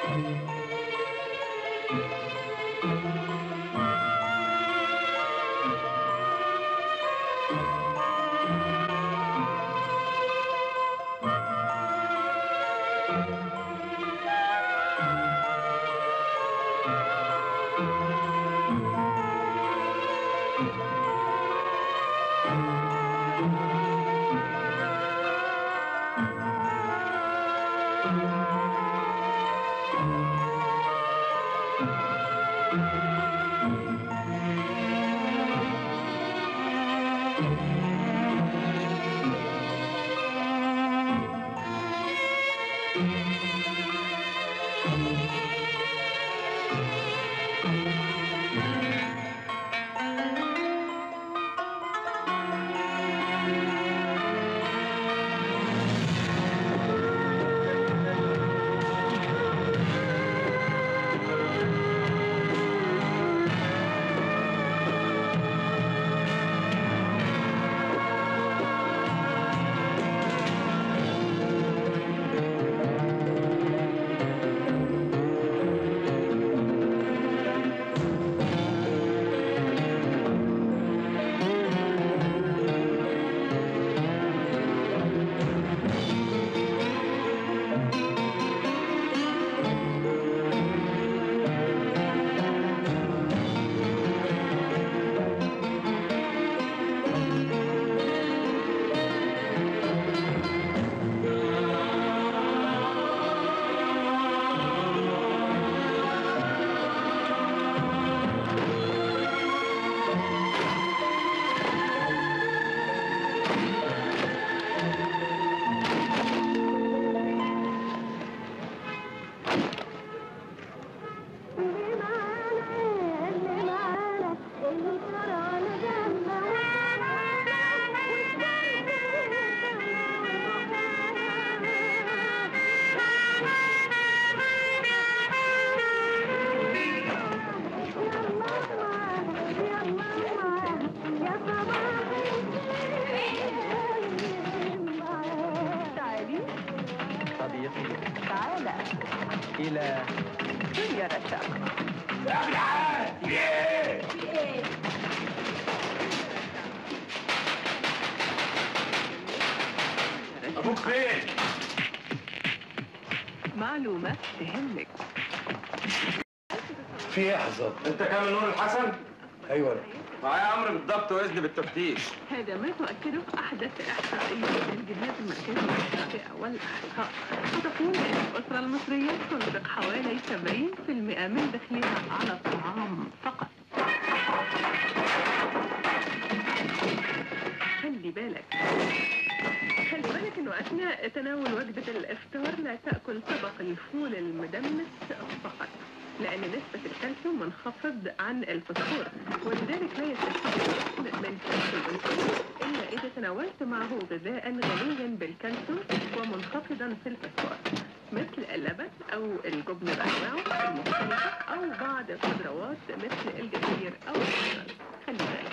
إلى يا رشاق يا جدعان في ايه؟ ابوك فين؟ معلومة تهمك في ايه يا حزام؟ انت كامل نور الحسن؟ ايوه أنا. معايا امر بالضبط واذن بالتفتيش هذا ما تؤكده أحدث إحصائية من جهاز المركز للتعبئة والإحصاء وتقول أن الأسرة المصرية تنفق حوالي 70% من دخلها على الطعام فقط خلي بالك خلي بالك انه اثناء تناول وجبة الافطار لا تأكل طبق الفول المدمس فقط لأن نسبة الكالسيوم منخفض عن الفوسفور ولذلك لا يستفيد الجسم من كالسيوم الفول إلا إذا تناولت معه غذاء غنيا بالكالسيوم ومنخفضا في الفوسفور مثل اللبن أو الجبن بأنواعه المختلفة أو بعض الخضروات مثل الجزير أو البصل خلي بالك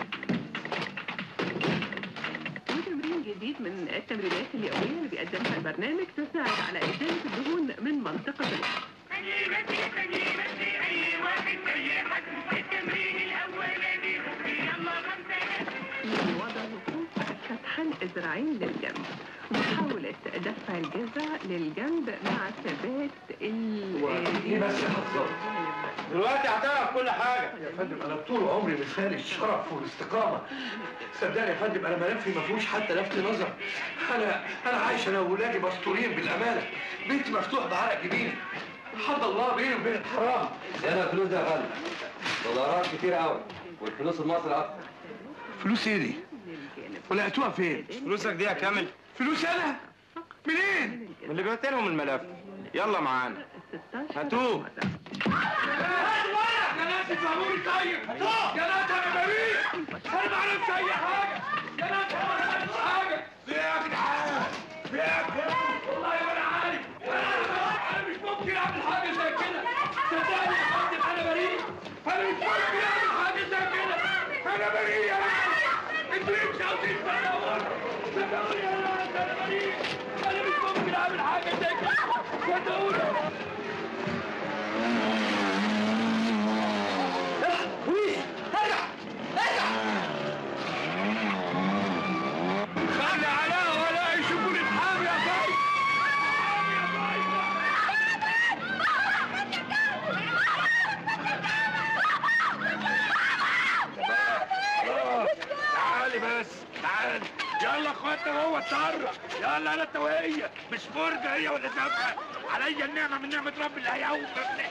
وتمرين جديد من التمرينات اليومية اللي بيقدمها البرنامج تساعد على إزالة الدهون من منطقة الوجه من وضع الوقوف فتحا إذراعين للجنب محاولة دفع الجذع للجنب مع ثبات ال ايه بس يا حزام؟ دلوقتي هتعرف كل حاجه يا فندم انا طول عمري مثال الشرف والاستقامه صدقني يا فندم انا ملفي ما فيهوش حتى لفت نظر انا انا عايش انا واولادي مستورين بالامانه بيتي مفتوح بعرق جبيني حد الله بيني وبين الحرام انا الفلوس ده يا فندم دولارات كتير قوي والفلوس المصري اكتر فلوس ايه دي؟ ولقيتوها فين؟ فلوسك دي يا كامل فلوس انا؟ منين؟ من اللي بعت لهم الملف يلا معانا هاتوه يا ناس افهموني طيب يا ناس انا بريء انا ما عرفتش اي حاجه يا ناس انا ما عرفتش حاجه في ايه يا جدعان في ايه يا جدعان والله ما انا عارف انا انا مش ممكن اعمل حاجه زي كده صدقني يا فندم انا بريء انا مش ممكن اعمل حاجه زي كده انا بريء يا ناس انتوا ليه مش عاوزين تدور صدقوني يا ناس انا بريء انا مش ممكن اعمل حاجه زي كده صدقوني انت وهو اتصرف يلا انا انت وهي مش فرجه هي ولا سابقه عليا النعمه من نعمه رب الهيئه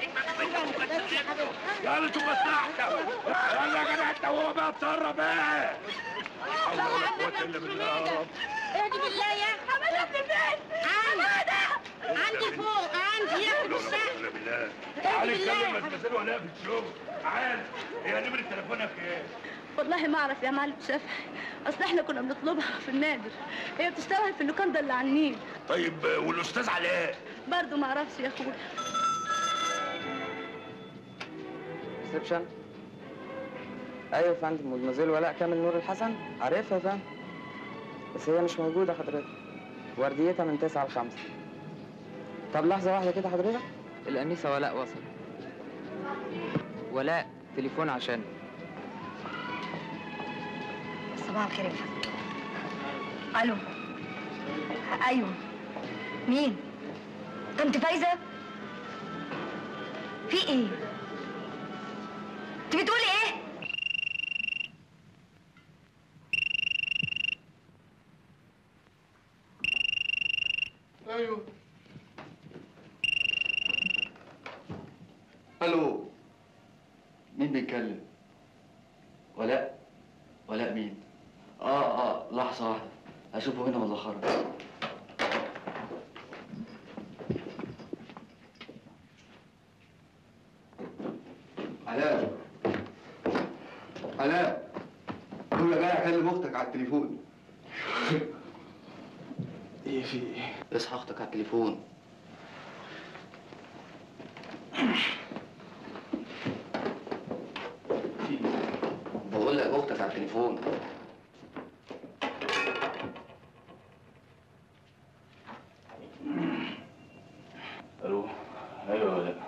يلا شوف مصلحتك يلا يا جدع انت وهو بقى اتصرف بقى حول ولا قوه الا بالله يا رب اهدي بالله يا حماده في البيت حماده عندي فوق عندي يا حول ولا الشقه قوه الا بالله تعالي اتكلم ما تمثل ولا في الشغل تعال هي نمره تليفونك ايه؟ والله ما اعرف يا معلم شافعي اصل احنا كنا بنطلبها في النادر هي بتشتغل في اللوكاندا اللي على النيل طيب والاستاذ علاء برضه ما اعرفش يا اخويا ريسبشن ايوه يا فندم مدمزيل ولاء كامل نور الحسن عارفها يا فندم بس هي مش موجوده حضرتك ورديتها من 9 ل 5 طب لحظه واحده كده حضرتك الانسه ولاء وصل ولاء تليفون عشان صباح الخير يا حسن الو ايوه مين طنط فايزه في ايه انت بتقولي ايه ايوه الو مين بيتكلم ولاء ولاء مين اه اه لحظه واحده اشوفه هنا ولا خرج علاء علاء قول جاي اكلم اختك على التليفون ايه في ايه اصحى اختك على التليفون في إيه؟ بقول لك اختك على التليفون الو ايوه ولا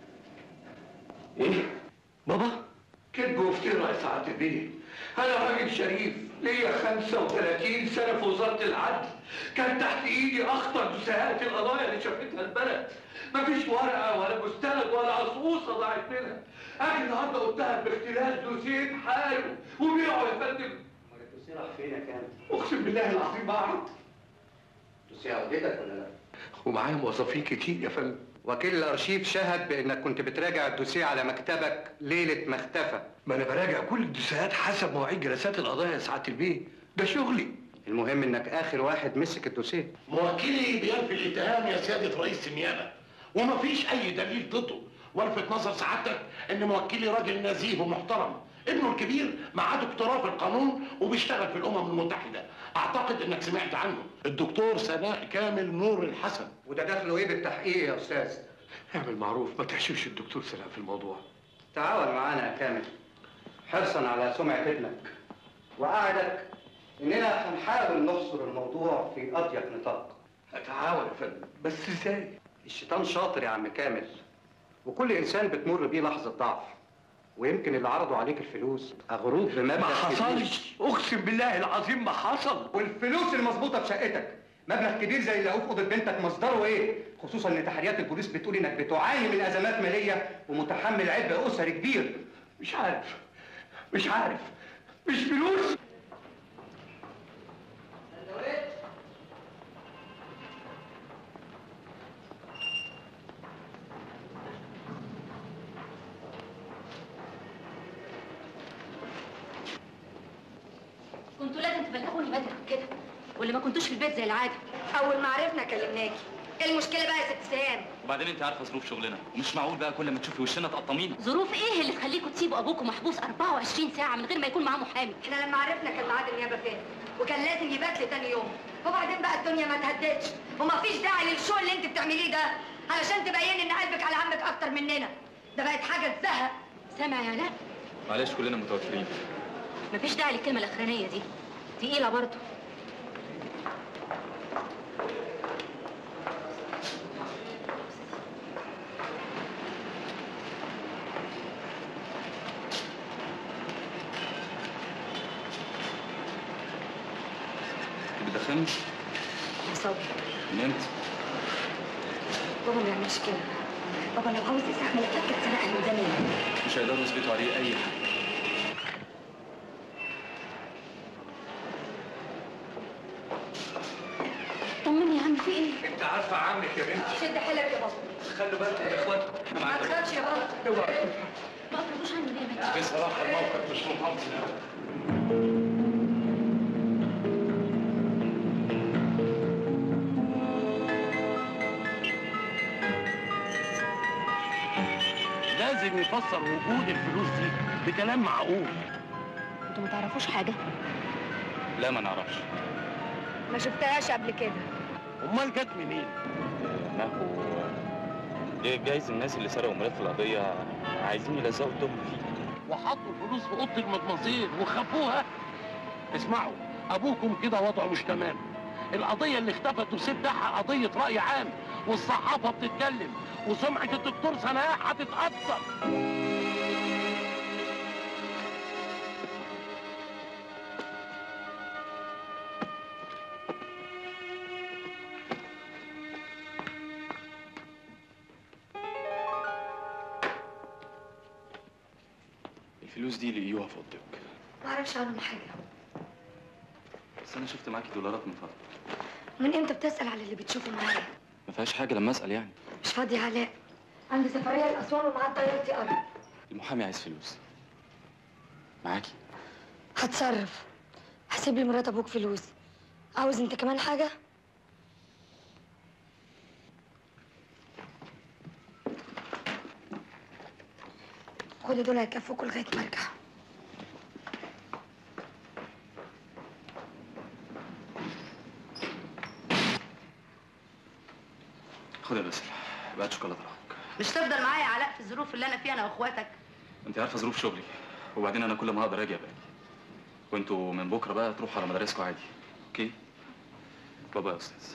ايه بابا كذب وافتراء يا سعادة البيه أنا راجل شريف ليا 35 سنة في وزارة العدل كان تحت إيدي أخطر سهات القضايا اللي شافتها البلد مفيش ورقة ولا مستند ولا عصوصة ضاعت منها أجي النهاردة قلتها باختلاس دوسيه حاله وبيعوا يا فندم الدوسيه راح فين يا كامل؟ أقسم بالله العظيم ما أعرف الدوسيه عودتك ولا لا؟ ومعايا موظفين كتير يا فندم وكيل الارشيف شهد بانك كنت بتراجع الدوسيه على مكتبك ليله ما اختفى ما أنا براجع كل الدوسيات حسب مواعيد جلسات القضايا يا سعادة البيه ده شغلي المهم انك اخر واحد مسك الدوسيه موكلي بينفي الاتهام يا سيادة رئيس النيابة ومفيش أي دليل ضده والفت نظر سعادتك إن موكلي راجل نزيه ومحترم ابنه الكبير معاه دكتوراه في القانون وبيشتغل في الأمم المتحدة أعتقد إنك سمعت عنه الدكتور سناء كامل نور الحسن وده دخله ايه بالتحقيق يا استاذ اعمل معروف ما تحشوش الدكتور سلام في الموضوع تعاون معانا يا كامل حرصا على سمعه ابنك وقعدك اننا هنحاول نحصر الموضوع في اضيق نطاق هتعاون يا فندم بس ازاي الشيطان شاطر يا عم كامل وكل انسان بتمر بيه لحظه ضعف ويمكن اللي عرضوا عليك الفلوس اغروب بمبلغ ما كبير. حصلش اقسم بالله العظيم ما حصل والفلوس المظبوطه في شقتك مبلغ كبير زي اللي لقوه في اوضه بنتك مصدره ايه خصوصا ان تحريات البوليس بتقول انك بتعاني من ازمات ماليه ومتحمل عبء اسري كبير مش عارف مش عارف مش فلوس كنتوا لازم تبلغوني بدري من كده واللي ما كنتوش في البيت زي العاده اول ما عرفنا كلمناكي ايه المشكله بقى يا ست سهام وبعدين انت عارفه ظروف شغلنا ومش معقول بقى كل ما تشوفي وشنا تقطمين ظروف ايه اللي تخليكوا تسيبوا ابوكم محبوس 24 ساعه من غير ما يكون معاه محامي احنا لما عرفنا كان ميعاد النيابه فين وكان لازم يبات لي تاني يوم وبعدين بقى الدنيا ما تهدتش وما فيش داعي للشو اللي انت بتعمليه ده علشان تبيني ان قلبك على عمك اكتر مننا ده بقت حاجه تزهق سامع يا لا معلش كلنا متوترين مفيش داعي للكلمه الاخرانيه دي تقيله برضه انت بتدخني مصور من امتى؟ بابا ما يعملش كده بابا لو عاوز يستحمل اتاكد سرقها من زمان مش هيقدروا يثبتوا عليه اي حاجه انت عارفه عنك يا بنتي شد حيلك يا بابا خلوا بالكم يا اخوات احنا ما معانا تخافش يا بابا اوعى ما تقولوش عني ليه يا بنتي بصراحه الموقف مش محافظ ابدا لازم يفسر وجود الفلوس دي بكلام معقول انتوا ما تعرفوش حاجه لا ما نعرفش ما شفتهاش قبل كده امال جت منين ما هو جاي- جايز الناس اللي سرقوا ملف القضية عايزين يلزقوا التهم فيه وحطوا الفلوس في اوضه المدمزيل وخبوها اسمعوا ابوكم كده وضعه مش تمام القضيه اللي اختفت وسبتها قضيه راي عام والصحافه بتتكلم وسمعه الدكتور سناء هتتاثر الفلوس دي لقيوها في اوضتك ما اعرفش عنهم حاجه بس انا شفت معاكي دولارات من فترة من امتى بتسال على اللي بتشوفه معايا ما فيهاش حاجة لما اسأل يعني مش فاضي يا علاء عندي سفريه لاسوان ومعاد طيارتي قرب المحامي عايز فلوس معاكي هتصرف هسيب لي مرات ابوك فلوس عاوز انت كمان حاجه خد دول هيكفوكوا لغايه ما ارجع خد يا باسل بقت شوكولاتة لحمك مش تفضل معايا يا علاء في الظروف اللي انا فيها انا واخواتك انت عارفة ظروف شغلي وبعدين انا كل ما هقدر اجي ابقى وانتوا من بكرة بقى تروحوا على مدارسكم عادي اوكي بابا يا استاذ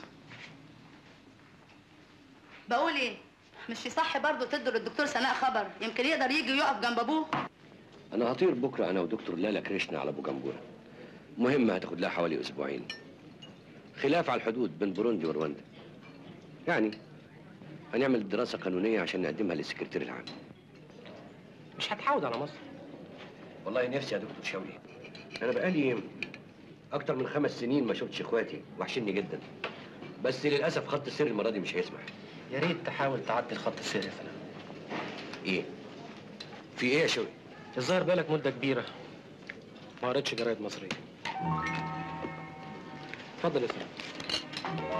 بقول ايه مش يصح برضه تدوا للدكتور سناء خبر يمكن يقدر يجي ويقف جنب ابوه انا هطير بكره انا ودكتور لالا كريشنا على ابو جمبورة مهمه هتاخد لها حوالي اسبوعين خلاف على الحدود بين بوروندي ورواندا يعني هنعمل دراسه قانونيه عشان نقدمها للسكرتير العام مش هتحاول على مصر والله نفسي يا دكتور شوقي انا بقالي اكتر من خمس سنين ما شفتش اخواتي وحشني جدا بس للاسف خط السير المره دي مش هيسمح يا ريت تحاول تعدي الخط السير يا فندم ايه في ايه يا شوقي الظاهر بالك مده كبيره ما قريتش جرايد مصريه اتفضل يا فندم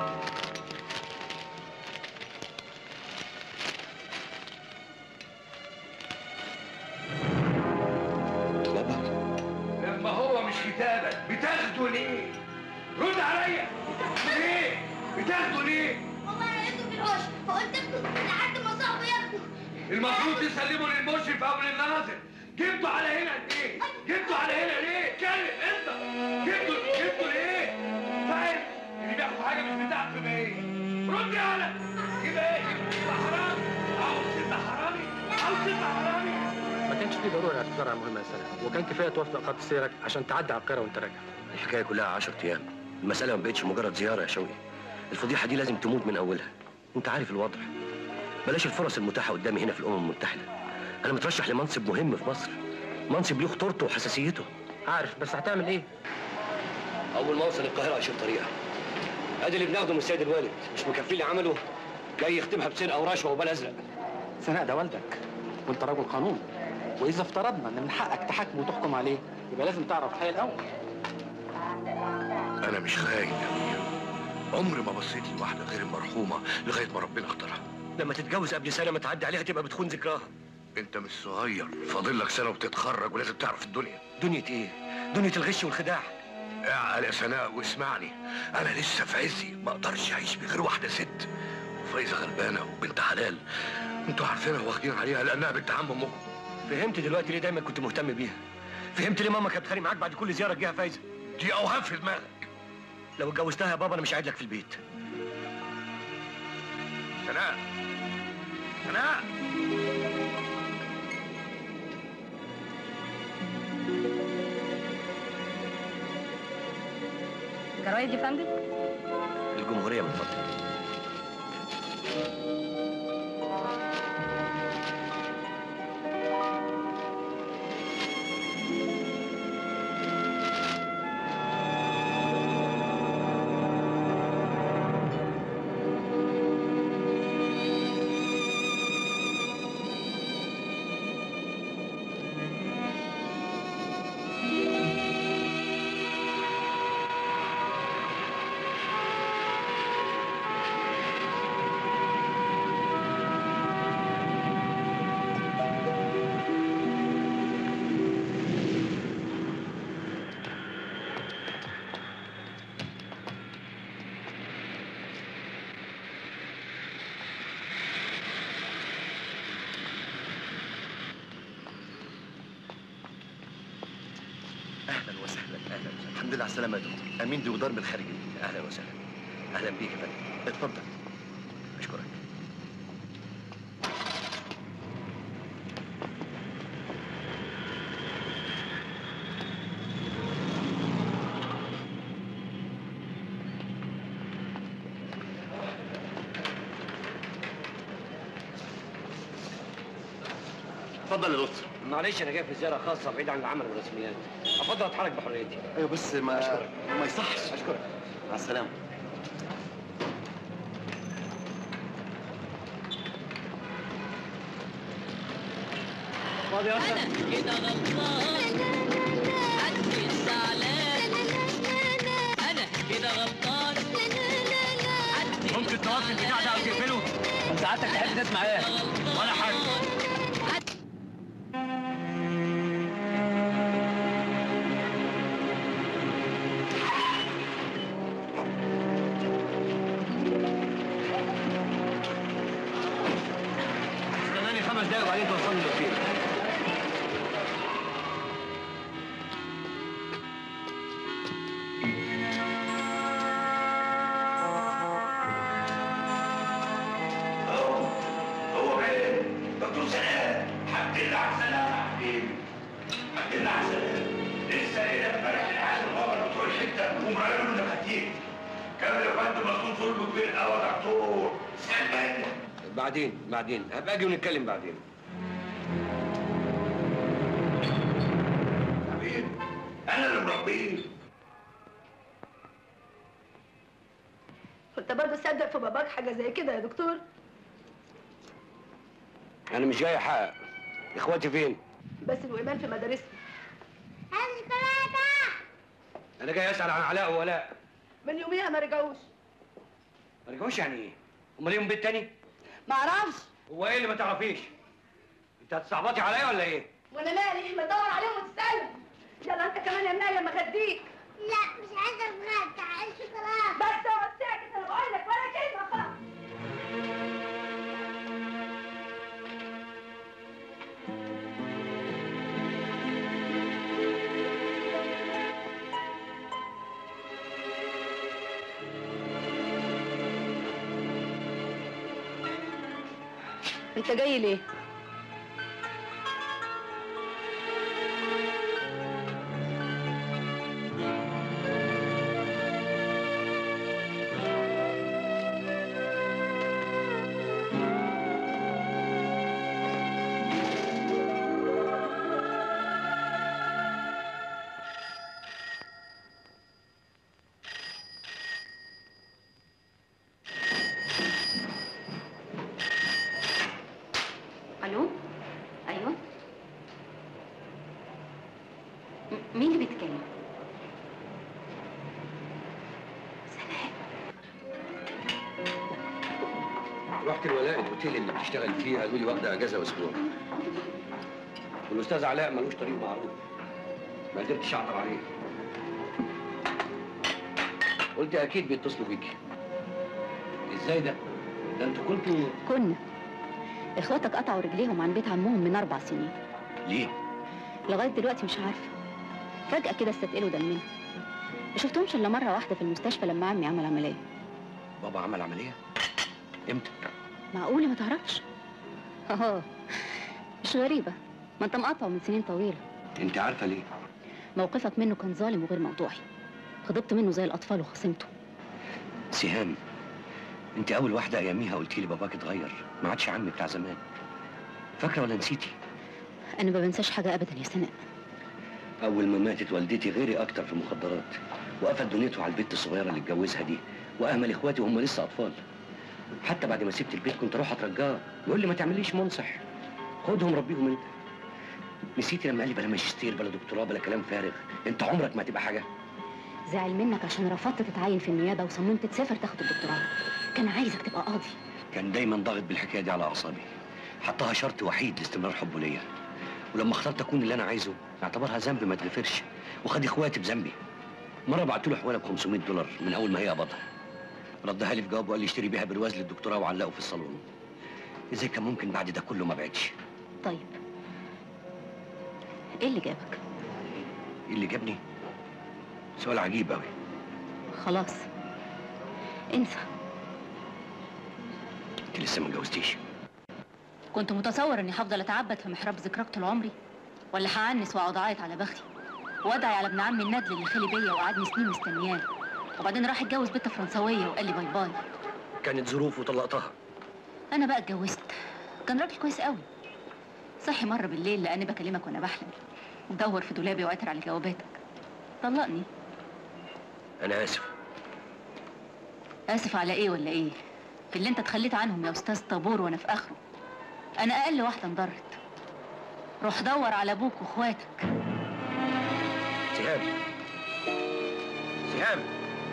لما هو مش كتابك بتاخده ليه؟ رد عليا ليه؟ بتاخده ليه؟ والله لقيته في الحوش فقلت اخده لحد ما صاحبه ياخده المفروض تسلمه للمشرف او للناظر جبته على هنا ليه؟ جبته على هنا ليه؟ اتكلم انت جبته جبته ليه؟ فاهم؟ اللي بياخد حاجه مش بتاعته يبقى ايه؟ رد على يبقى ايه؟ يبقى حرامي عاوز تبقى حرامي عاوز تبقى حرامي ما كانش في ضروره اعتذار عن مهمه يا سنه وكان كفايه توفق خط سيرك عشان تعدي على القاهره وانت راجع الحكايه كلها 10 ايام المساله ما بقتش مجرد زياره يا شوقي الفضيحه دي لازم تموت من اولها انت عارف الوضع بلاش الفرص المتاحه قدامي هنا في الامم المتحده انا مترشح لمنصب مهم في مصر منصب له خطورته وحساسيته عارف بس هتعمل ايه اول ما اوصل القاهره اشوف طريقها ادي اللي بناخده من السيد الوالد مش مكفي لي عمله جاي يختمها بسرقه ورشوه وبال ازرق سناء ده والدك وانت راجل قانون واذا افترضنا ان من حقك تحاكمه وتحكم عليه يبقى لازم تعرف الحقيقه الاول انا مش خاين يا أمير. عمري ما بصيت لواحده غير المرحومه لغايه ما ربنا اختارها لما تتجوز قبل سنه ما تعدي عليها تبقى بتخون ذكراها انت مش صغير فاضل لك سنه وتتخرج ولازم تعرف الدنيا دنيا ايه دنيا الغش والخداع اعقل يا سناء واسمعني انا لسه في عزي ما اقدرش اعيش بغير واحده ست فايزه غلبانه وبنت حلال انتوا عارفينها واخدين عليها لانها بنت عم امكم فهمت دلوقتي ليه دايما كنت مهتم بيها فهمت ليه ماما كانت بتخانق معاك بعد كل زياره تجيها فايزه دي اوهام في دماغك لو اتجوزتها يا بابا انا مش قاعد لك في البيت سناء سناء جرايد يا فندم الجمهوريه من فضلك وسهلا اهلا وسهلا الحمد لله على السلامه يا دكتور امين دي ودار من الخارجيه اهلا وسهلا اهلا بيك يا فندم اتفضل اشكرك اتفضل يا دكتور معلش انا جاي في زياره خاصه بعيد عن العمل والرسميات افضل اتحرك بحريتي ايوه بس ما أشكرك. ما يصحش اشكرك مع السلامه فاضي يا انا كده غلطان محدش زعلان انا كده غلطان ممكن توقف البتاع ده او تقفله انت ساعتك تحب تسمع ايه ولا حاجه استناني خمس دقايق وبعدين توصلني للفيل هو فين؟ دكتور سلام الحمد لله على السلامة يا حبيبي الحمد لله على السلامة لسه قايل امبارح للعيال الغبر بتوع الحتة ومراقبين انك هتيجي كان يا فندم مظلوم ظلم كبير قوي يا دكتور سلمان بعدين بعدين هبقى اجي ونتكلم بعدين حبيبي انا اللي مربيه كنت برضه تصدق في باباك حاجه زي كده يا دكتور انا مش جاي احقق اخواتي فين بس وايمان في مدارسهم انا جاي اسال عن علاء وولاء من يوميها ما رجعوش ما رجعوش يعني ايه امال ليهم بيت تاني ما اعرفش هو ايه اللي ما تعرفيش انت هتصعبطي عليا ولا ايه وانا مالي ما تدور عليهم وتسالهم يلا انت كمان يا منى لما غديك لا مش عايزه اتغدى تعال شوكولاته بس اقعد ساكت انا بقول لك ولا كلمه خالص انت جاي ليه؟ الو ايوه م- مين اللي بيتكلم رحت الولاء الاوتيل اللي بتشتغل فيه قالوا لي واخده اجازه اسبوع والاستاذ علاء ملوش طريق معروف ما قدرتش اعطر عليه قلت اكيد بيتصلوا بيكي ازاي ده؟ ده انتوا كنتوا كنا اخواتك قطعوا رجليهم عن بيت عمهم من اربع سنين ليه؟ لغايه دلوقتي مش عارفه فجاه كده استثقلوا دمنا ما شفتهمش الا مره واحده في المستشفى لما عمي عمل عمليه بابا عمل عمليه؟ امتى؟ معقوله ما تعرفش اه مش غريبه ما انت مقاطعه من سنين طويله انت عارفه ليه؟ موقفك منه كان ظالم وغير موضوعي غضبت منه زي الاطفال وخصمته سهام انت اول واحده اياميها قلتي لي باباك اتغير ما عادش عمي بتاع زمان فاكره ولا نسيتي انا ما بنساش حاجه ابدا يا سناء اول ما ماتت والدتي غيري اكتر في المخدرات وقفل دنيته على البنت الصغيره اللي اتجوزها دي واهمل اخواتي وهم لسه اطفال حتى بعد ما سبت البيت كنت اروح اترجاه يقول لي ما تعمليش منصح خدهم ربيهم انت نسيتي لما قال لي بلا ماجستير بلا دكتوراه بلا كلام فارغ انت عمرك ما هتبقى حاجه زعل منك عشان رفضت تتعين في النيابه وصممت تسافر تاخد الدكتوراه كان عايزك تبقى قاضي كان دايما ضاغط بالحكايه دي على اعصابي حطها شرط وحيد لاستمرار حبه ليا ولما اخترت اكون اللي انا عايزه اعتبرها ذنب ما اتغفرش وخد اخواتي بذنبي مره بعت له حواله ب 500 دولار من اول ما هي قبضها ردها لي في جواب وقال لي اشتري بيها برواز للدكتوراه وعلقه في الصالون ازاي كان ممكن بعد ده كله ما بعدش طيب ايه اللي جابك ايه اللي جابني سؤال عجيب قوي خلاص انسى انت لسه ما اتجوزتيش كنت متصور اني هفضل اتعبد في محراب ذكراك طول عمري ولا هعنس واقعد اعيط على بختي وادعي على ابن عمي الندل اللي خلي بيا وقعدني سنين مستنياه وبعدين راح اتجوز بنت فرنسويه وقال لي باي باي كانت ظروف وطلقتها انا بقى اتجوزت كان راجل كويس قوي صحي مره بالليل لاني بكلمك وانا بحلم دور في دولابي وعثر على جواباتك طلقني انا اسف اسف على ايه ولا ايه في اللي انت تخليت عنهم يا استاذ طابور وانا في اخره انا اقل واحده انضرت روح دور على ابوك واخواتك سهام سهام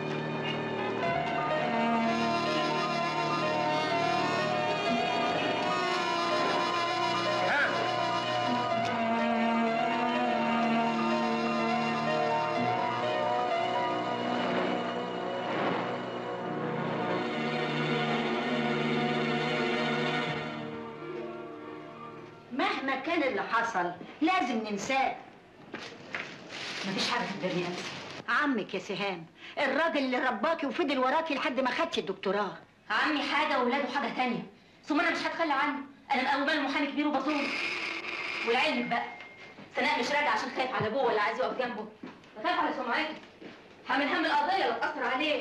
مهما كان اللي حصل لازم ننساه مفيش حاجه في الدنيا انسى عمك يا سهام الراجل اللي رباكي وفضل وراكي لحد ما خدتي الدكتوراه عمي حاجه واولاده حاجه تانية ثم انا مش هتخلى عنه انا مقومه له محامي كبير وبطول ولعلمك بقى سناء مش راجع عشان خايف على ابوه ولا عايز يقف جنبه ده خايف على سمعته حامل هم القضيه لو اتاثر عليه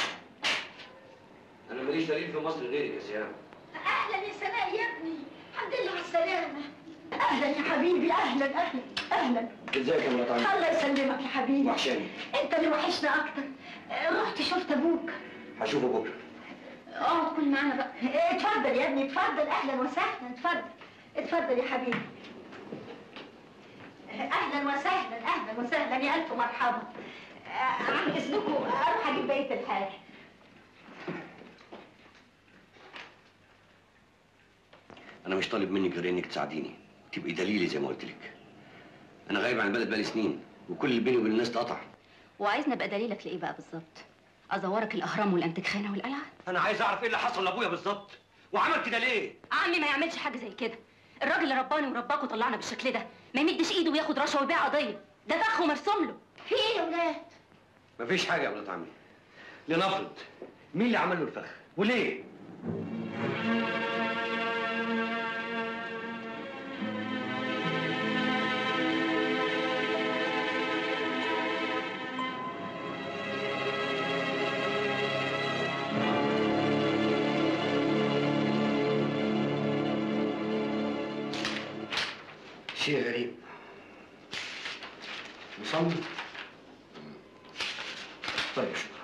انا ماليش دليل في مصر غيرك يا سهام اهلا يا سناء يا ابني الحمد لله على السلامه اهلا يا حبيبي اهلا اهلا اهلا ازيك يا مرات عمي الله يسلمك يا حبيبي وحشاني انت اللي وحشنا اكتر آه، رحت شفت ابوك هشوفه بكره اقعد كل معانا بقى إيه، اتفضل يا ابني اتفضل اهلا وسهلا اتفضل اتفضل يا حبيبي اهلا وسهلا اهلا وسهلا يا الف مرحبا آه، عن اذنكم اروح اجيب بقيه الحاجه انا مش طالب منك غير انك تساعديني تبقي دليلي زي ما قلت لك انا غايب عن البلد بقالي سنين وكل اللي بيني وبين الناس اتقطع وعايزني ابقى دليلك لايه بقى بالظبط ازورك الاهرام والانتخانه والقلعه انا عايز اعرف ايه اللي حصل لابويا بالظبط وعمل كده ليه عمي ما يعملش حاجه زي كده الراجل اللي رباني ورباك وطلعنا بالشكل ده ما يمدش ايده وياخد رشوه ويبيع قضيه ده فخ ومرسوم له في ايه يا ولاد مفيش حاجه يا ولاد عمي لنفرض مين اللي عمل له الفخ وليه شيء غريب مصمم طيب شكرا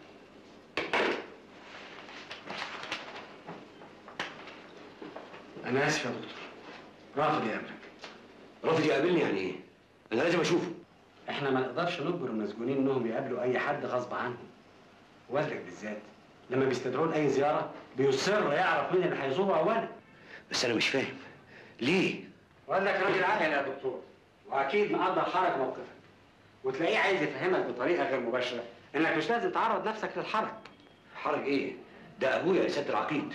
انا اسف يا دكتور رافض يقابلك رافض يقابلني يعني ايه؟ انا لازم اشوفه احنا ما نقدرش نجبر المسجونين انهم يقابلوا اي حد غصب عنهم والدك بالذات لما بيستدعوه لاي زياره بيصر يعرف مين اللي هيزوره اولا بس انا مش فاهم ليه؟ والدك راجل عاقل يا دكتور واكيد مقدر حرج موقفك وتلاقيه عايز يفهمك بطريقه غير مباشره انك مش لازم تعرض نفسك للحرج حرج ايه؟ ده ابويا يا سياده العقيد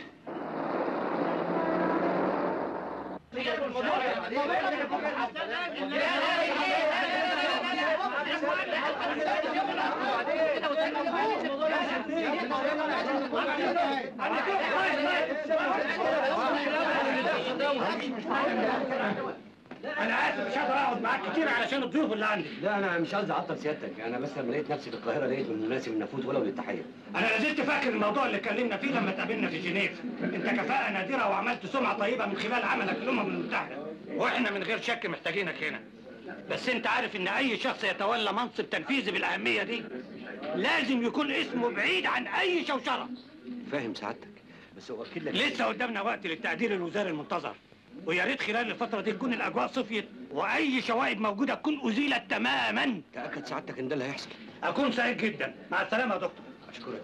انا اسف مش هقدر اقعد معاك كتير علشان الضيوف اللي عندي لا انا مش قصدي اعطل سيادتك انا بس لما لقيت نفسي في القاهره لقيت من المناسب ان افوت ولو للتحيه انا لازلت فاكر الموضوع اللي اتكلمنا فيه لما اتقابلنا في جنيف انت كفاءه نادره وعملت سمعه طيبه من خلال عملك في الامم المتحده واحنا من غير شك محتاجينك هنا بس انت عارف ان اي شخص يتولى منصب تنفيذي بالاهميه دي لازم يكون اسمه بعيد عن اي شوشره فاهم سعادتك بس اؤكد لك لسه قدامنا وقت للتقدير الوزاري المنتظر ويا ريت خلال الفتره دي تكون الاجواء صفيت واي شوائب موجوده تكون ازيلت تماما تاكد سعادتك ان ده اللي هيحصل اكون سعيد جدا مع السلامه يا دكتور اشكرك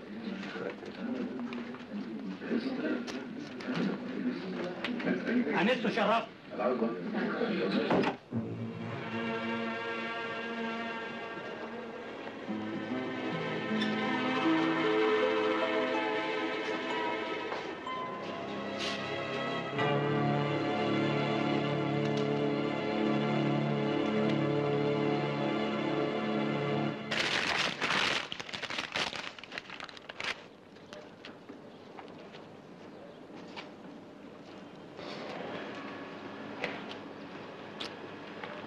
انست شرفت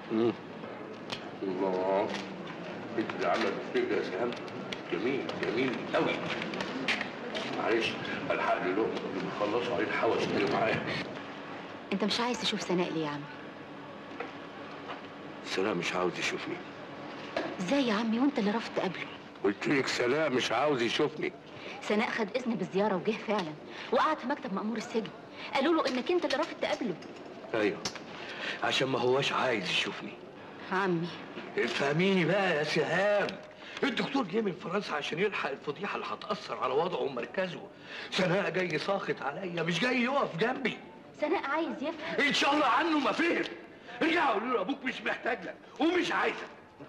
الله انت اللي عامله الفيلم يا سهام جميل جميل قوي معلش الحق لي لقمه قبل ما يخلصوا عليه الحوش اللي معايا انت مش عايز تشوف سناء ليه يا عم سلام مش عاوز يشوفني ازاي يا عمي وانت اللي رفضت تقابله قلت لك سلام مش عاوز يشوفني سناء خد اذن بالزياره وجه فعلا وقعد في مكتب مأمور السجن قالوا له انك انت اللي رافض تقابله ايوه عشان ما هواش عايز يشوفني عمي افهميني بقى يا سهام الدكتور جه من فرنسا عشان يلحق الفضيحه اللي هتاثر على وضعه ومركزه سناء جاي ساخط عليا مش جاي يقف جنبي سناء عايز يفهم ان شاء الله عنه ما فهم ارجعوا قولوا له ابوك مش محتاج لك ومش عايزك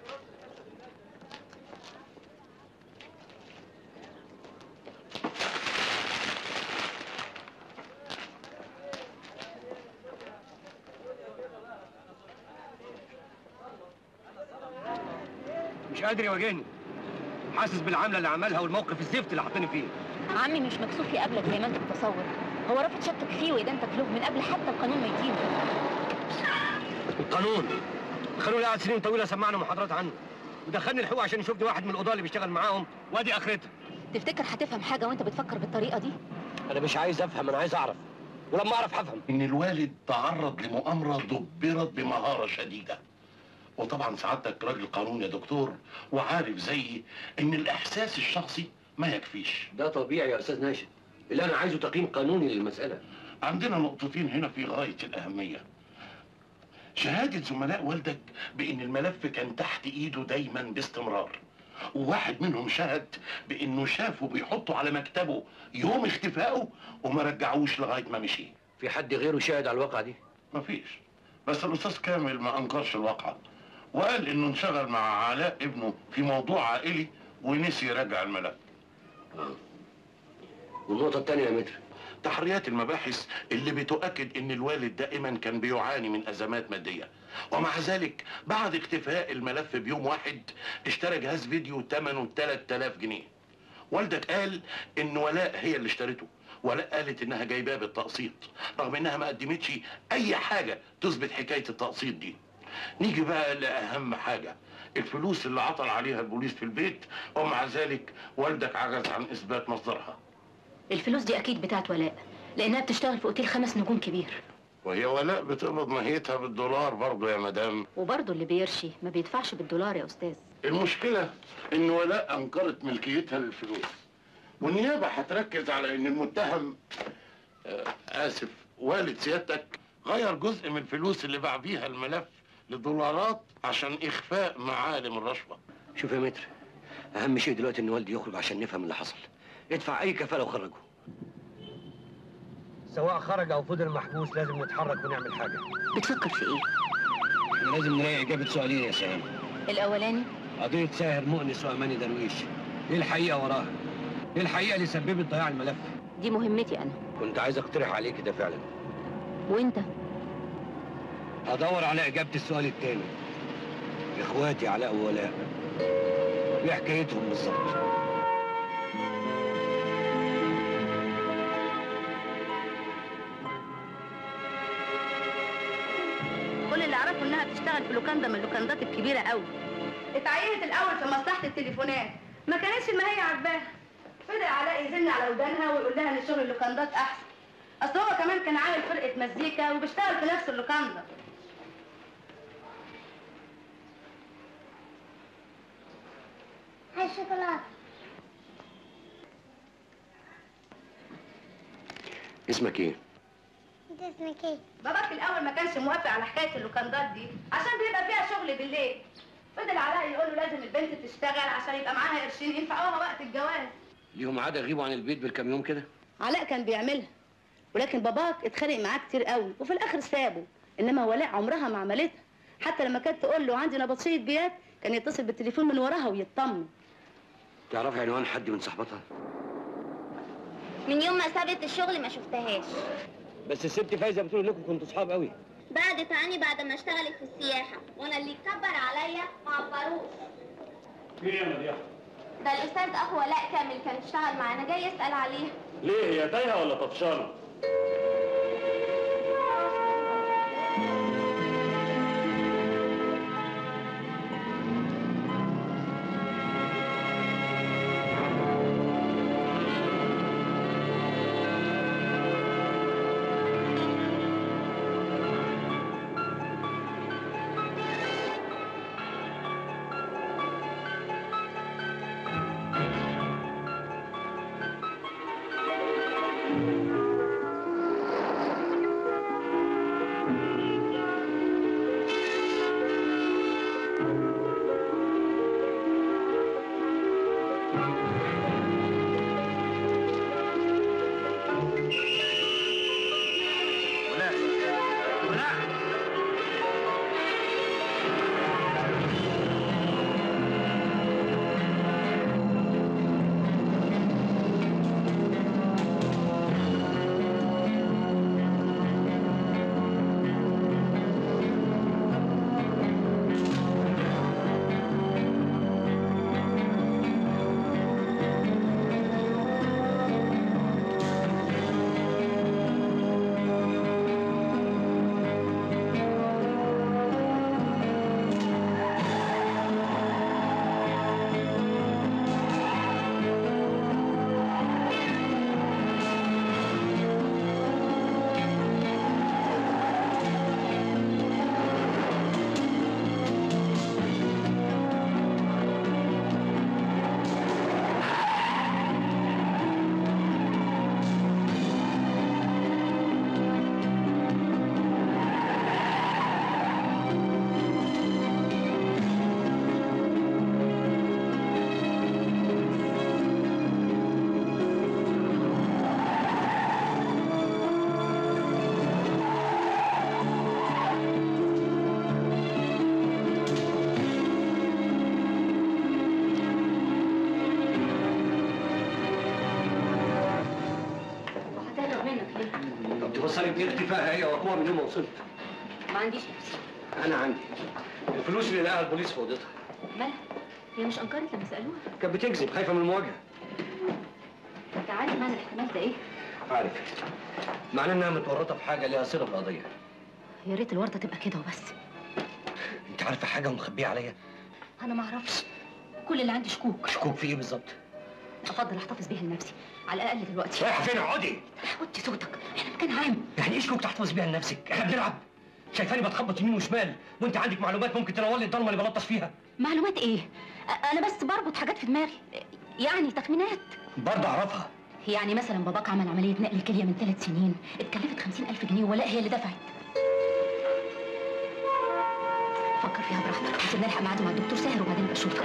مش قادر يواجهني حاسس بالعمله اللي عملها والموقف الزفت اللي حاطيني فيه عمي مش مكسوف يقابلك زي ما انت متصور هو رافض شكك فيه وادانتك له من قبل حتى القانون ما يجيبه القانون القانون اللي قعد سنين طويله سمعنا محاضرات عنه ودخلني الحقوق عشان يشوفني واحد من القضاه اللي بيشتغل معاهم وادي اخرتها تفتكر هتفهم حاجه وانت بتفكر بالطريقه دي انا مش عايز افهم انا عايز اعرف ولما اعرف هفهم ان الوالد تعرض لمؤامره دبرت بمهاره شديده وطبعا سعادتك راجل قانون يا دكتور وعارف زيي ان الاحساس الشخصي ما يكفيش ده طبيعي يا استاذ ناشد اللي انا عايزه تقييم قانوني للمساله عندنا نقطتين هنا في غايه الاهميه شهاده زملاء والدك بان الملف كان تحت ايده دايما باستمرار وواحد منهم شهد بانه شافه بيحطه على مكتبه يوم اختفائه وما رجعوش لغايه ما مشي في حد غيره شاهد على الواقعه دي مفيش بس الاستاذ كامل ما انكرش الواقعه وقال انه انشغل مع علاء ابنه في موضوع عائلي ونسي يراجع الملف والنقطه الثانيه يا متر تحريات المباحث اللي بتؤكد ان الوالد دائما كان بيعاني من ازمات ماديه ومع ذلك بعد اختفاء الملف بيوم واحد اشترى جهاز فيديو ثمنه 3000 جنيه والدك قال ان ولاء هي اللي اشترته ولاء قالت انها جايباه بالتقسيط رغم انها ما قدمتش اي حاجه تثبت حكايه التقسيط دي نيجي بقى لاهم حاجه الفلوس اللي عطل عليها البوليس في البيت ومع ذلك والدك عجز عن اثبات مصدرها الفلوس دي اكيد بتاعت ولاء لانها بتشتغل في اوتيل خمس نجوم كبير وهي ولاء بتقبض ماهيتها بالدولار برضه يا مدام وبرضه اللي بيرشي ما بيدفعش بالدولار يا استاذ المشكلة إن ولاء أنكرت ملكيتها للفلوس والنيابة هتركز على إن المتهم آه آسف والد سيادتك غير جزء من الفلوس اللي باع بيها الملف لدولارات عشان إخفاء معالم الرشوة شوف يا متر اهم شيء دلوقتي ان والدي يخرج عشان نفهم اللي حصل ادفع اي كفاله وخرجه سواء خرج او فضل محبوس لازم نتحرك ونعمل حاجه بتفكر في ايه لازم نلاقي اجابه سؤالين يا سلام الاولاني قضيه ساهر مؤنس واماني درويش ايه الحقيقه وراها ايه الحقيقه اللي سببت ضياع الملف دي مهمتي انا كنت عايز اقترح عليك كده فعلا وانت ادور على اجابه السؤال التاني اخواتي علاء وولاء ايه حكايتهم بالظبط كل اللي اعرفه انها بتشتغل في لوكاندا من اللوكاندات الكبيره قوي اتعينت الاول في مصلحه التليفونات ما كانتش ما هي عاجباها فضل علاء يزن على ودانها ويقول لها ان شغل اللوكاندات احسن اصل هو كمان كان عامل فرقه مزيكا وبيشتغل في نفس اللوكاندا هاي شوكولاتة اسمك ايه انت اسمك ايه؟ باباك الاول ما كانش موافق على حكايه اللوكاندات دي عشان بيبقى فيها شغل بالليل فضل علاء يقول له لازم البنت تشتغل عشان يبقى معاها قرشين ينفعوها وقت الجواز ليهم عاده يغيبوا عن البيت بالكام يوم كده علاء كان بيعملها ولكن باباك اتخانق معاه كتير قوي وفي الاخر سابه انما ولاء عمرها ما عملتها حتى لما كانت تقول له عندي نبطشيه جيات كان يتصل بالتليفون من وراها ويطمن تعرفي عنوان حد من صاحباتها من يوم ما سابت الشغل ما شفتهاش بس الست فايزه بتقول انكم كنتوا صحاب قوي بعدت عني بعد ما اشتغلت في السياحة وانا اللي كبر عليا ما عبروش مين يا مديحة؟ ده الاستاذ اخو ولاء كامل كان اشتغل معانا جاي يسأل عليه ليه هي تايهة ولا طفشانة؟ وصلت دي اختفائها هي واخوها من يوم ما وصلت ما عنديش نفس انا عندي الفلوس اللي لقاها البوليس في اوضتها مالها هي مش انكرت لما سالوها كانت بتكذب خايفه من المواجهه انت عارف معنى الاحتمال ده ايه عارف معناه انها متورطه في حاجه ليها صله بالقضيه يا ريت الورطه تبقى كده وبس انت عارفه حاجه ومخبيه عليا انا ما اعرفش كل اللي عندي شكوك شكوك في ايه بالظبط افضل احتفظ بيها لنفسي على الاقل دلوقتي رايحه فين اقعدي وطي صوتك احنا مكان عام يعني ايه شكوك تحتفظ بيها لنفسك احنا بنلعب شايفاني بتخبط يمين وشمال وانت عندك معلومات ممكن تنور لي الضلمه اللي بلطش فيها معلومات ايه أ- انا بس بربط حاجات في دماغي يعني تخمينات برضه اعرفها يعني مثلا باباك عمل عمليه نقل كليه من ثلاث سنين اتكلفت خمسين ألف جنيه ولا هي اللي دفعت فكر فيها براحتك عشان نلحق ميعاد مع الدكتور ساهر وبعدين بشوفك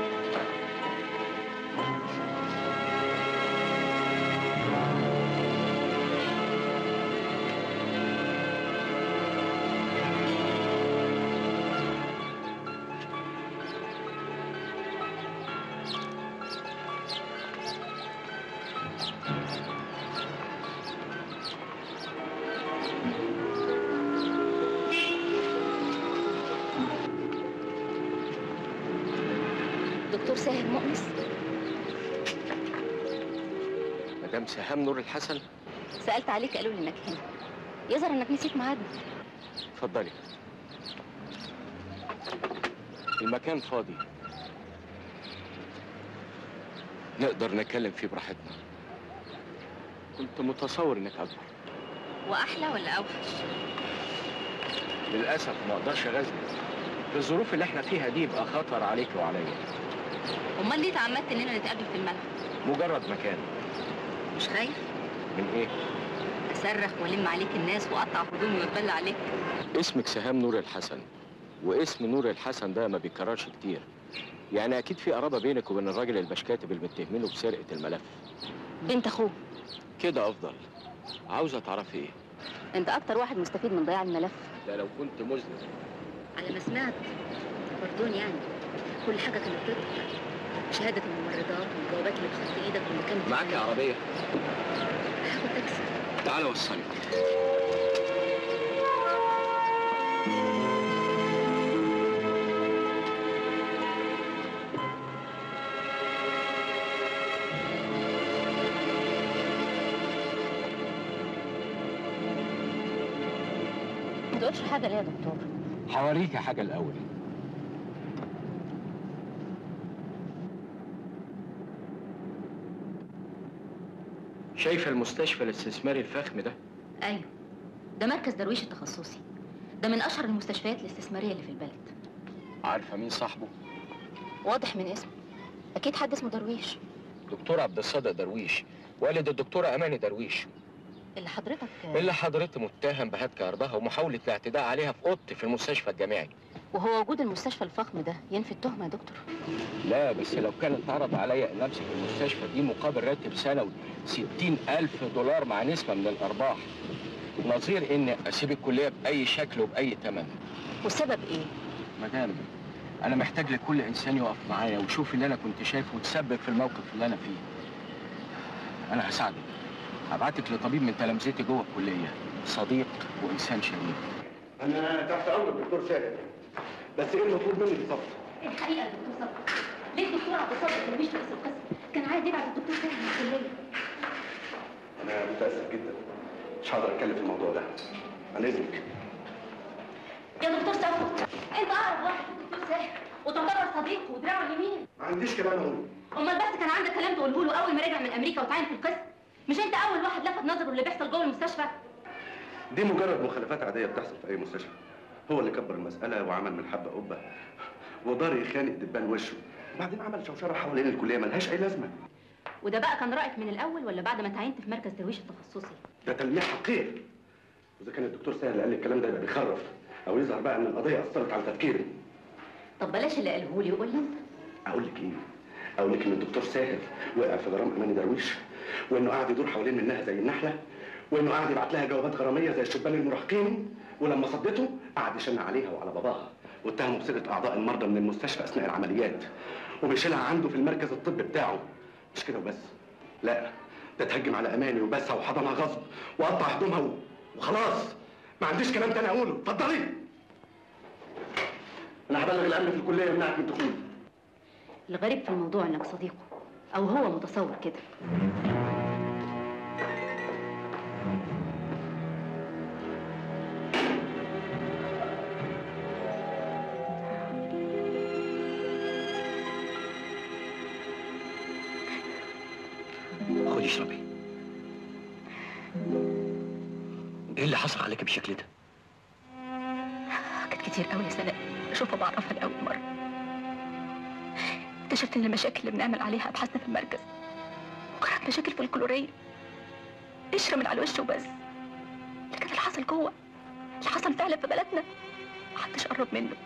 دكتور ساهر مؤنس مدام سهام نور الحسن سالت عليك قالوا لي انك هنا يظهر انك نسيت ميعادنا اتفضلي المكان فاضي نقدر نتكلم فيه براحتنا كنت متصور انك اكبر واحلى ولا اوحش للاسف ما اقدرش اغازلك في الظروف اللي احنا فيها دي يبقى خطر عليك وعليا امال ليه اتعمدت اننا نتقابل في الملعب مجرد مكان مش خايف من ايه اصرخ والم عليك الناس واقطع هدومي واتبلى عليك اسمك سهام نور الحسن واسم نور الحسن ده ما بيتكررش كتير يعني اكيد في قرابه بينك وبين الراجل البشكاتب المتهمينه بسرقه الملف بنت اخوه كده افضل عاوزه تعرفي ايه انت اكتر واحد مستفيد من ضياع الملف ده لو كنت مذنب على ما سمعت بردون يعني كل حاجه كانت ضدك شهاده الممرضات والجوابات اللي بخط ايدك واللي كانت معاكي عربيه هاخد تاكسي تعالى وصلي ما تقولش حاجه ليه يا دكتور هوريكي حاجه الاول شايفه المستشفى الاستثماري الفخم ده ايوه ده مركز درويش التخصصي ده من اشهر المستشفيات الاستثماريه اللي في البلد عارفه مين صاحبه واضح من اسمه اكيد حد اسمه درويش دكتور عبد الصادق درويش والد الدكتوره اماني درويش اللي حضرتك اللي حضرتك متهم بهتك ارضها ومحاوله الاعتداء عليها في اوضتي في المستشفى الجامعي وهو وجود المستشفى الفخم ده ينفي التهمه يا دكتور لا بس لو كانت اتعرض عليا ان امسك المستشفى دي مقابل راتب سنوي 60 ألف دولار مع نسبة من الأرباح نظير إني أسيب الكلية بأي شكل وبأي ثمن والسبب ايه؟ مدام أنا محتاج لكل إنسان يقف معايا ويشوف اللي أنا كنت شايفه وتسبب في الموقف اللي أنا فيه أنا هساعدك هبعتك لطبيب من تلامذتي جوه الكلية صديق وإنسان شريف انا تحت امر الدكتور ساهر بس ايه المطلوب مني بالظبط؟ الحقيقه يا دكتور صبري ليه الدكتور عبد الصادق درويش رئيس القسم كان عايز يبعت الدكتور ساهر من الكليه انا متاسف جدا مش هقدر اتكلم في الموضوع ده عن اذنك يا دكتور صفوت انت اقرب واحد للدكتور ساهر وتعتبر صديقه ودراعه اليمين ما عنديش كلام اقوله امال بس كان عندك كلام تقوله له اول ما رجع من امريكا وتعين في القسم مش انت اول واحد لفت نظره اللي بيحصل جوه المستشفى دي مجرد مخالفات عاديه بتحصل في اي مستشفى هو اللي كبر المساله وعمل من حبه قبه ودار يخانق دبان وشه وبعدين عمل شوشره حوالين الكليه ملهاش اي لازمه وده بقى كان رايك من الاول ولا بعد ما تعينت في مركز درويش التخصصي ده تلميح حقير واذا كان الدكتور سهل اللي قال لي الكلام ده يبقى بيخرف او يظهر بقى ان القضيه اثرت على تفكيري طب بلاش اللي قاله لي وقول لي انت اقول لك ايه اقول لك ان الدكتور ساهر وقع في غرام اماني درويش وانه قاعد يدور حوالين منها زي النحله وانه قاعد يبعت لها جوابات غراميه زي الشبان المراهقين ولما صدته قعد يشن عليها وعلى باباها واتهمه بسرقه اعضاء المرضى من المستشفى اثناء العمليات وبيشيلها عنده في المركز الطبي بتاعه مش كده وبس لا ده اتهجم على اماني وبسها وحضنها غصب وقطع هدومها و... وخلاص ما عنديش كلام تاني اقوله اتفضلي انا هبلغ الامن في الكليه يمنعك من الدخول الغريب في الموضوع انك صديقه او هو متصور كده خدي اشربي ايه اللي حصل عليك بالشكل ده؟ كانت كتير قوي يا سناء اشوفها بعرفها لاول مره اكتشفت ان المشاكل اللي بنعمل عليها ابحاثنا في المركز مجرد مشاكل فولكلوريه قشره من على الوش وبس لكن اللي حصل جوه اللي حصل فعلا في بلدنا محدش قرب منه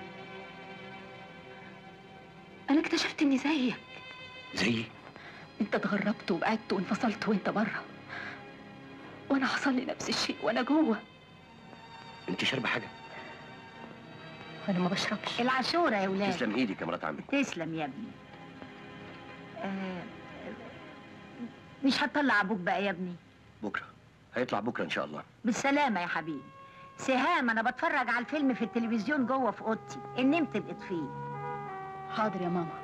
انا اكتشفت اني زيك زيي انت اتغربت وبعدت وانفصلت وانت بره وانا حصل لي نفس الشيء وانا جوه انت شاربه حاجه وانا ما بشربش العاشورة يا ولاد تسلم ايدك يا مرات عمي تسلم يا ابني آه مش هتطلع ابوك بقى يا ابني بكره هيطلع بكره ان شاء الله بالسلامة يا حبيبي سهام انا بتفرج على الفيلم في التلفزيون جوه في اوضتي ان نمت باطفيه حاضر يا ماما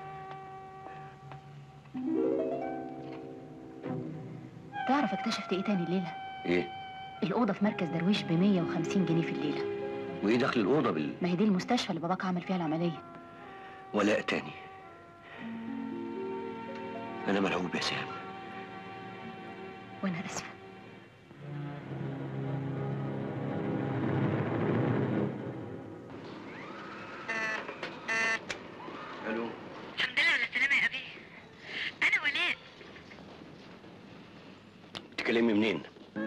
تعرف اكتشفت ايه تاني الليله ايه الاوضه في مركز درويش ب 150 جنيه في الليله وايه دخل الاوضه بال ما هي دي المستشفى اللي باباك عمل فيها العمليه ولاء تاني انا مرعوب يا سام وانا اسفه الو الحمد لله على السلامة يا ابي انا ولاء بتكلمي منين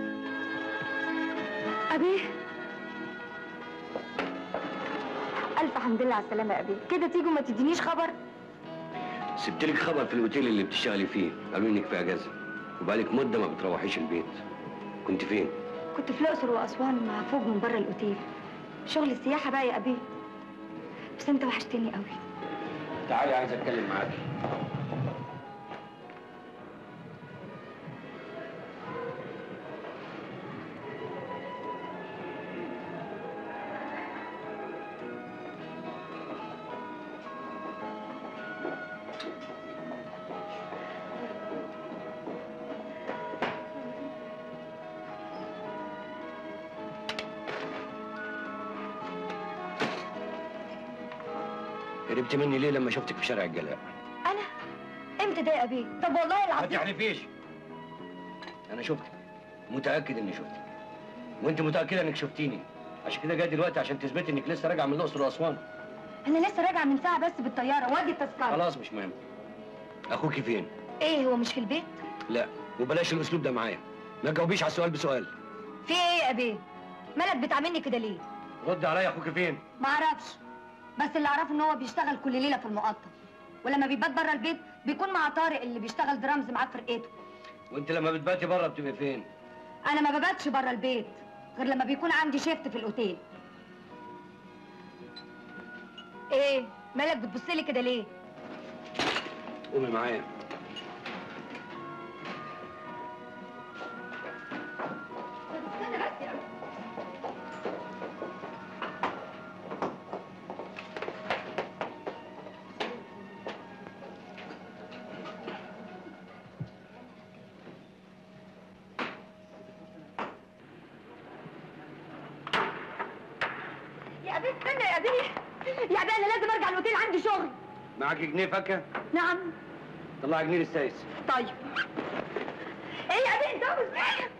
ابي الف حمد لله على السلامة يا ابي كده تيجي وما تدينيش خبر سبت لك خبر في الاوتيل اللي بتشتغلي فيه قالوا انك في اجازه وبقالك مده ما بتروحيش البيت كنت فين كنت في الاقصر واسوان مع فوج من بره الاوتيل شغل السياحة بقى يا ابي بس انت وحشتني قوي تعالي عايز اتكلم معاكي هربت مني ليه لما شفتك في شارع الجلاء انا امتى ده يا ابي طب والله ما العظيم تحلفيش انا شفتك متاكد اني شفتك وانت متاكده انك شفتيني عشان كده جاي دلوقتي عشان تثبتي انك لسه راجعه من الاقصر واسوان انا لسه راجعه من ساعه بس بالطياره وادي التذكره خلاص مش مهم اخوكي فين ايه هو مش في البيت لا وبلاش الاسلوب ده معايا ما تجاوبيش على السؤال بسؤال في ايه يا ابي مالك بتعاملني كده ليه رد عليا اخوكي فين ما اعرفش بس اللي اعرفه ان هو بيشتغل كل ليله في المقطم ولما بيبات بره البيت بيكون مع طارق اللي بيشتغل درامز معاه في فرقته وانت لما بتباتي بره بتبقي فين انا ما بباتش بره البيت غير لما بيكون عندي شيفت في الاوتيل ايه مالك بتبص لي كده ليه قومي معايا استنى بس يا يا ابي استنى يا ابي يا ابي انا لازم ارجع الاوتيل عندي شغل معاكي جنيه فكه نعم طلعي جنيه للسايس طيب ايه يا ابي انت عاوز ايه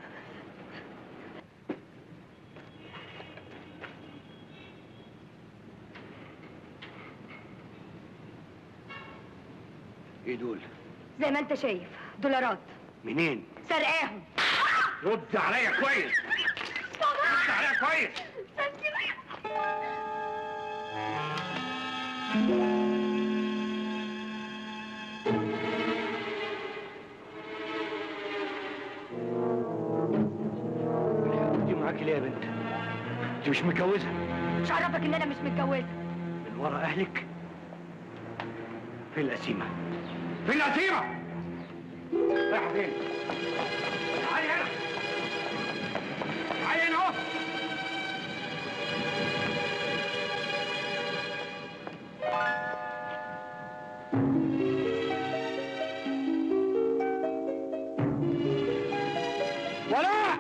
ايه دول زي ما انت شايف دولارات منين سرقاهم رد عليا كويس رد عليا كويس دي معاكي ليه يا بنت انت مش متجوزه مش عرفك ان انا مش متجوزه من ورا اهلك فين القسيمه فين القسيمه رايحه فين تعالي هنا تعالي هنا اهو ولا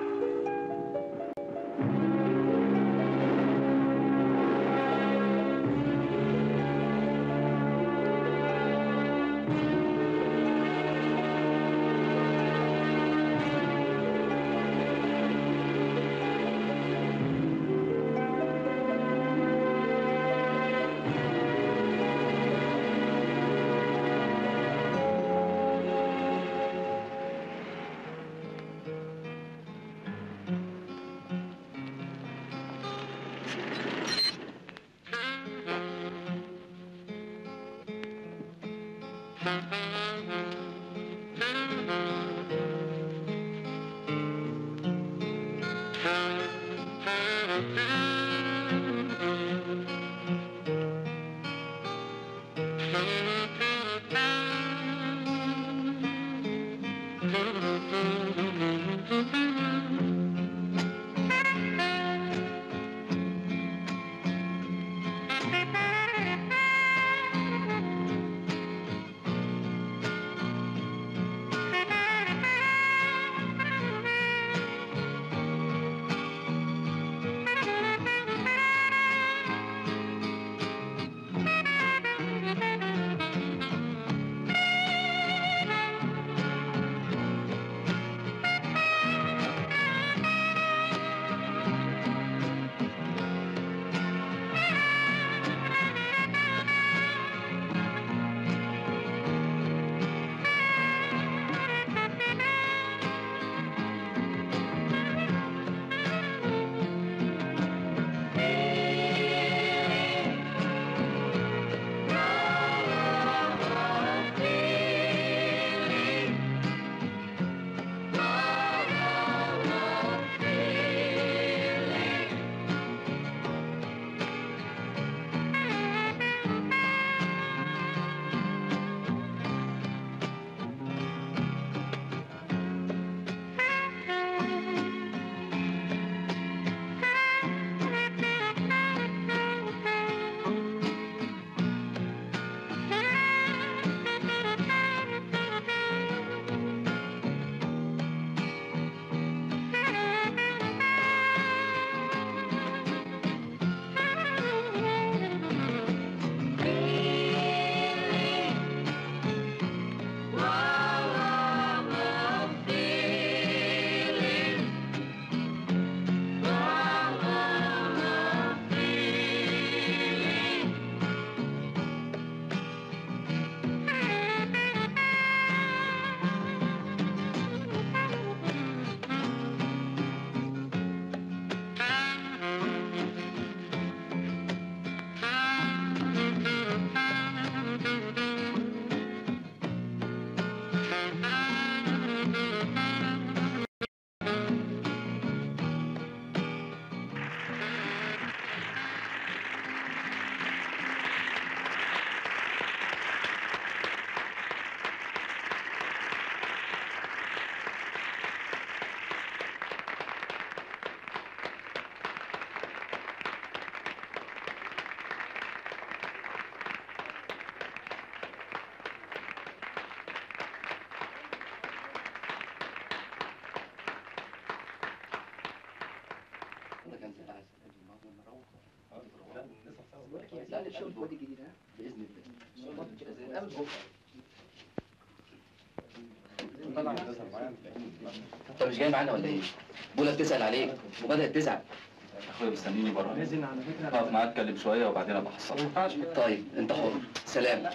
انت مش جاي معانا ولا ايه؟ بولا بتسأل عليك وبدأت تزعل اخويا مستنيني بره اقف معاك اتكلم شويه وبعدين ابقى احصلك طيب انت حر سلام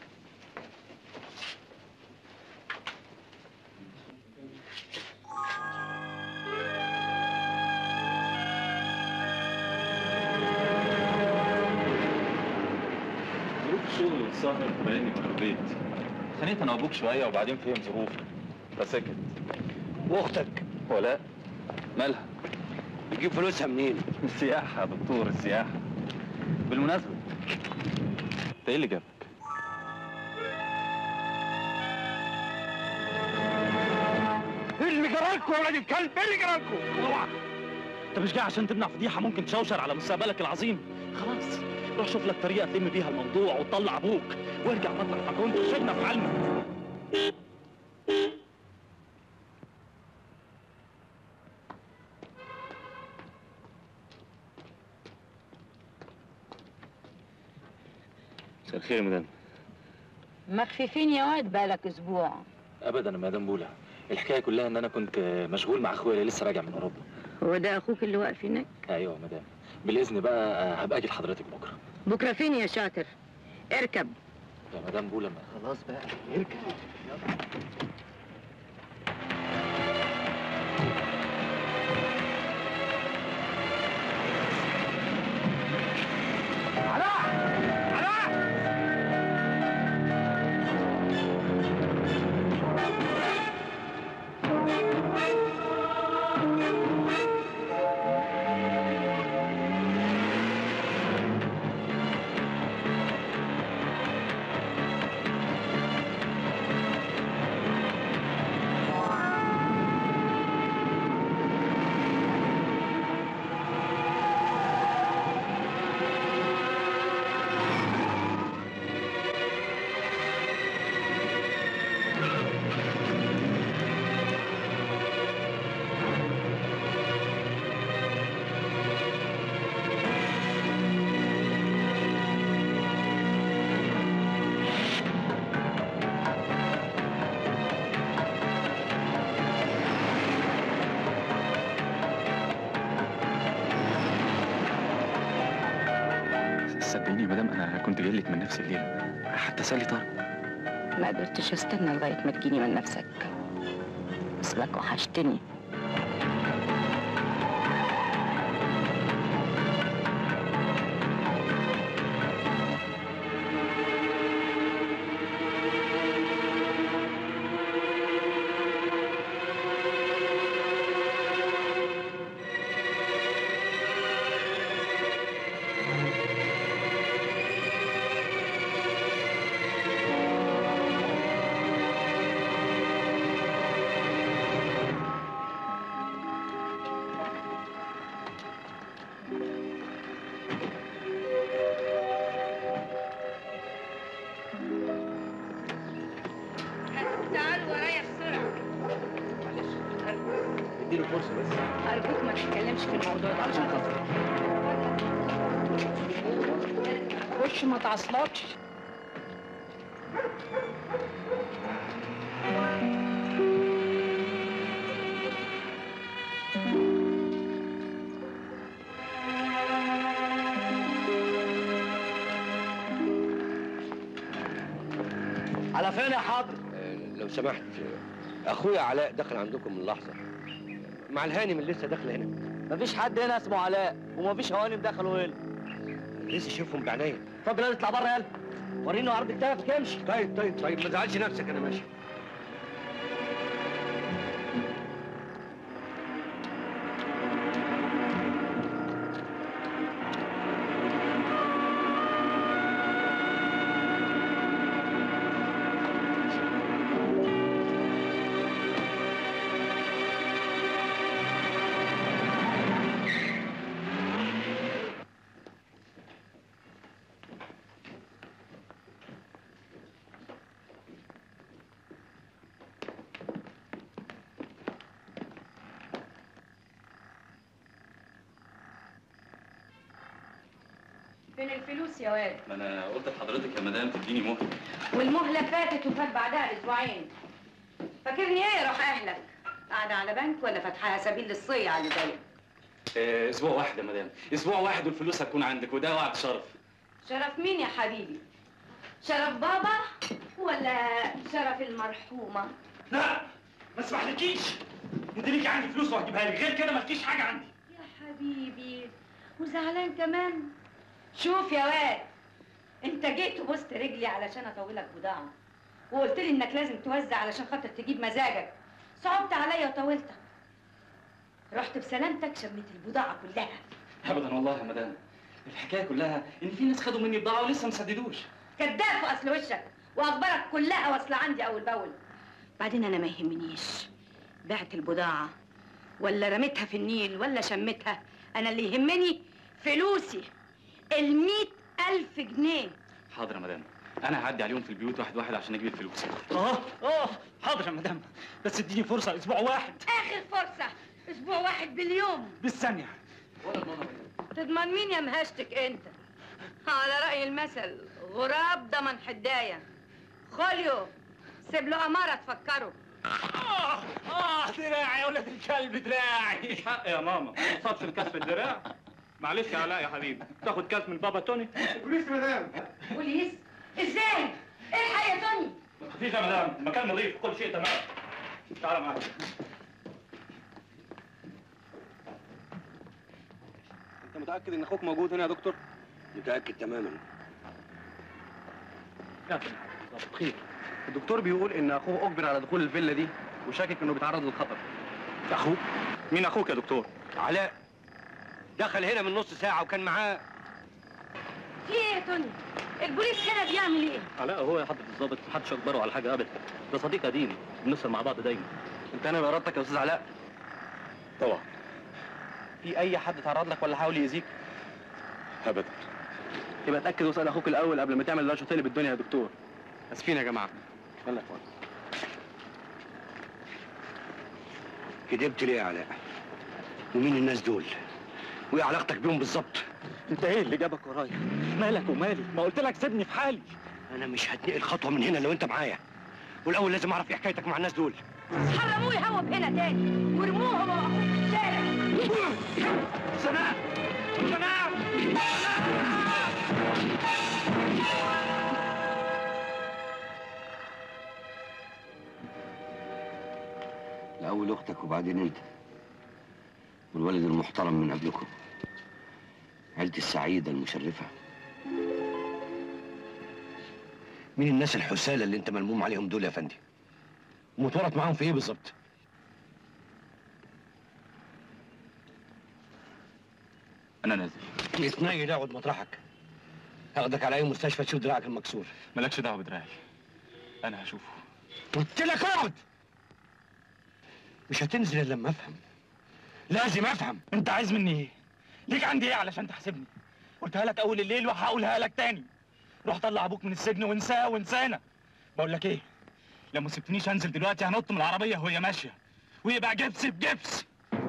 ظروف الشغل والسهر مبيني من البيت اتخانقت انا وابوك شويه وبعدين فهم ظروفي فسكت واختك ولا مالها بتجيب فلوسها منين السياحه يا دكتور السياحه بالمناسبه انت ايه اللي جابك ايه اللي جرالكم يا ولاد الكلب ايه اللي جرالكم اوعى انت مش جاي عشان تمنع فضيحه ممكن تشوشر على مستقبلك العظيم خلاص روح شوف لك طريقه تلم بيها الموضوع وتطلع ابوك وارجع مطرح ما كنت وسيبنا في حالنا مساء الخير يا مدام مخففين يا واد بقالك اسبوع ابدا يا مدام بولا الحكايه كلها ان انا كنت مشغول مع اخويا اللي لسه راجع من اوروبا هو ده اخوك اللي واقف هناك ايوه يا مدام بالاذن بقى هبقى اجي لحضرتك بكره بكره فين يا شاطر اركب يا مدام بولا ما خلاص بقى اركب صدقيني يا مدام انا كنت جاي لك من نفس الليله حتى سالي طارق ما قدرتش استنى لغايه ما تجيني من نفسك اصلك وحشتني تعالوا ورايا بسرعة اديله فرصه بس ارجوك ما تتكلمش في الموضوع ده عشان خاطري خش ما تعصلكش على فين يا حاضر لو سمحت اخويا علاء دخل عندكم من لحظه مع الهانم اللي لسه داخله هنا مفيش حد هنا اسمه علاء ومفيش هوانم دخلوا هنا لسه شوفهم بعينيا اتفضل يلا اطلع بره يلا وريني عرض كتافك امشي طيب طيب طيب ما تزعلش نفسك انا ماشي فين الفلوس يا واد ما انا قلت لحضرتك يا مدام تديني مهله والمهلة فاتت وفات بعدها اسبوعين فاكرني ايه يا روح اهلك قاعدة على بنك ولا فاتحاها سبيل للصيع اللي زيك آه، اسبوع واحد يا مدام اسبوع واحد والفلوس هتكون عندك وده وعد شرف شرف مين يا حبيبي شرف بابا ولا شرف المرحومة لا ما اسمحلكيش انت ليكي عندي فلوس وهجيبها لك غير كده مالكيش حاجه عندي يا حبيبي وزعلان كمان شوف يا واد انت جيت وبوست رجلي علشان اطولك بضاعة وقلت لي انك لازم توزع علشان خاطر تجيب مزاجك صعبت عليا وطولتك رحت بسلامتك شميت البضاعة كلها ابدا والله يا مدام الحكايه كلها ان في ناس خدوا مني بضاعه ولسه ما سددوش كذاب في اصل وشك واخبارك كلها واصله عندي اول باول بعدين انا ما يهمنيش بعت البضاعه ولا رميتها في النيل ولا شميتها انا اللي يهمني فلوسي المية ألف جنيه حاضر يا مدام انا هعدي عليهم في البيوت واحد واحد عشان اجيب الفلوس اه اه حاضر يا مدام بس اديني فرصه اسبوع واحد آخر فرصة أسبوع واحد باليوم بالثانيه تضمن مين يا مهشتك أنت؟ على رأي المثل غراب ضمن حداية خوليو سيب له أمارة تفكروا اه اه دراعي يا ولد الكلب دراعي حق يا ماما ما تصابش بكسف الدراع معلش يا علاء يا حبيبي تاخد كاس من بابا توني بوليس مدام بوليس؟ إزاي؟ الحق يا توني ما تخافيش يا مدام المكان نظيف كل شيء تمام تعالى معايا انت متاكد ان اخوك موجود هنا يا دكتور متاكد تماما خير الدكتور بيقول ان اخوه اجبر على دخول الفيلا دي وشاكك انه بيتعرض للخطر اخوك مين اخوك يا دكتور علاء دخل هنا من نص ساعه وكان معاه في إيه يا توني؟ البوليس هنا بيعمل إيه؟ علاء هو يا حضرة الضابط محدش اجبره على حاجه ابدا ده صديق قديم بنسهر مع بعض دايما انت انا بارادتك يا استاذ علاء طبعا في اي حد تعرض لك ولا حاول يأذيك ابدا يبقى اتاكد واسال اخوك الاول قبل ما تعمل دوشه تقلب الدنيا يا دكتور اسفين يا جماعه يلا يا اخوان كدبت ليه يا علاء؟ ومين الناس دول؟ وايه علاقتك بيهم بالظبط؟ انت ايه اللي جابك ورايا مالك ومالي ما قلت لك سيبني في حالي انا مش هتنقل خطوه من هنا لو انت معايا والاول لازم اعرف ايه حكايتك مع الناس دول حرموه يهوب هنا تاني وارموه هو واخوه في الشارع سناء سناء الاول اختك وبعدين انت والولد المحترم من قبلكم عيلتي السعيده المشرفه مين الناس الحسالة اللي انت ملموم عليهم دول يا فندي ومتورط معاهم في ايه بالظبط انا نازل يتنيل اقعد مطرحك هاخدك على اي مستشفى تشوف دراعك المكسور مالكش دعوه بدراعي انا هشوفه قلت لك اقعد مش هتنزل الا لما افهم لازم افهم انت عايز مني ايه ليك عندي ايه علشان تحاسبني قلتها لك اول الليل وهقولها لك تاني روح طلع ابوك من السجن وانساه وانسانا بقول لك ايه لو ما سبتنيش انزل دلوقتي هنط من العربيه وهي ماشيه ويبقى جبس بجبس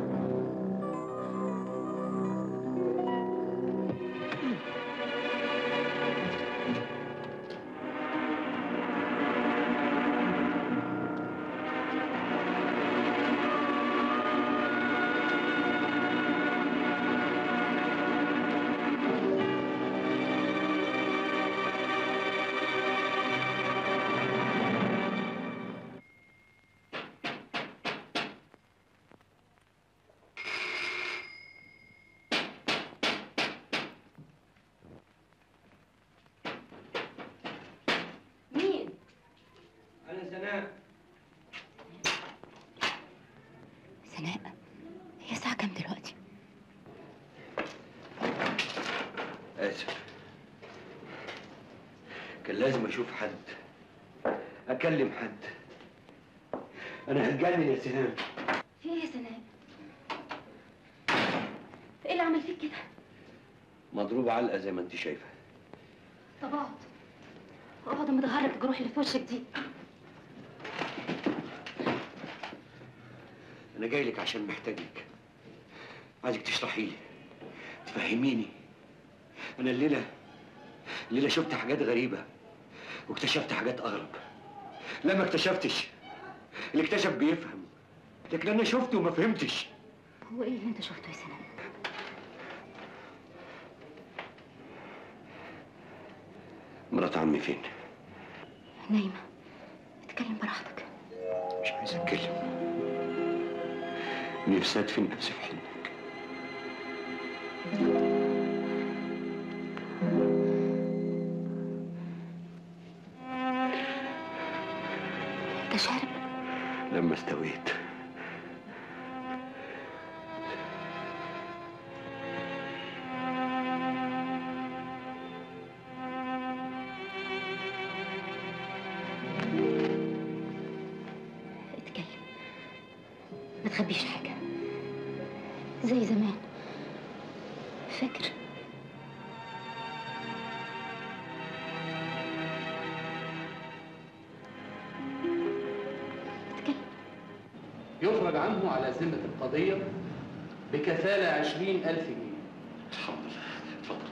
مين؟ انا سناء سناء هي الساعة كام دلوقتي؟ اسف كان لازم اشوف حد اكلم حد انا هتجنن يا سنان في ايه يا سناء؟ ايه اللي عمل فيك كده؟ مضروب علقه زي ما انت شايفه طب اقعد اقعد اما ادهر لك الجروح اللي في وشك دي انا جاي لك عشان محتاجك عايزك تشرحي لي تفهميني انا الليله الليله شفت حاجات غريبه واكتشفت حاجات اغرب لا ما اكتشفتش اللي اكتشف بيفهم لكن انا شفت وما فهمتش هو ايه اللي انت شفته يا سناء؟ مرات عمي فين نايمة اتكلم براحتك مش عايز اتكلم نفسي ادفن نفسي في حضنك انت شارب لما استويت اتكلم ما تخبيش حاجة زي زمان فاكر يخرج عنه على ذمة القضية بكفالة عشرين ألف جنيه الحمد لله اتفضل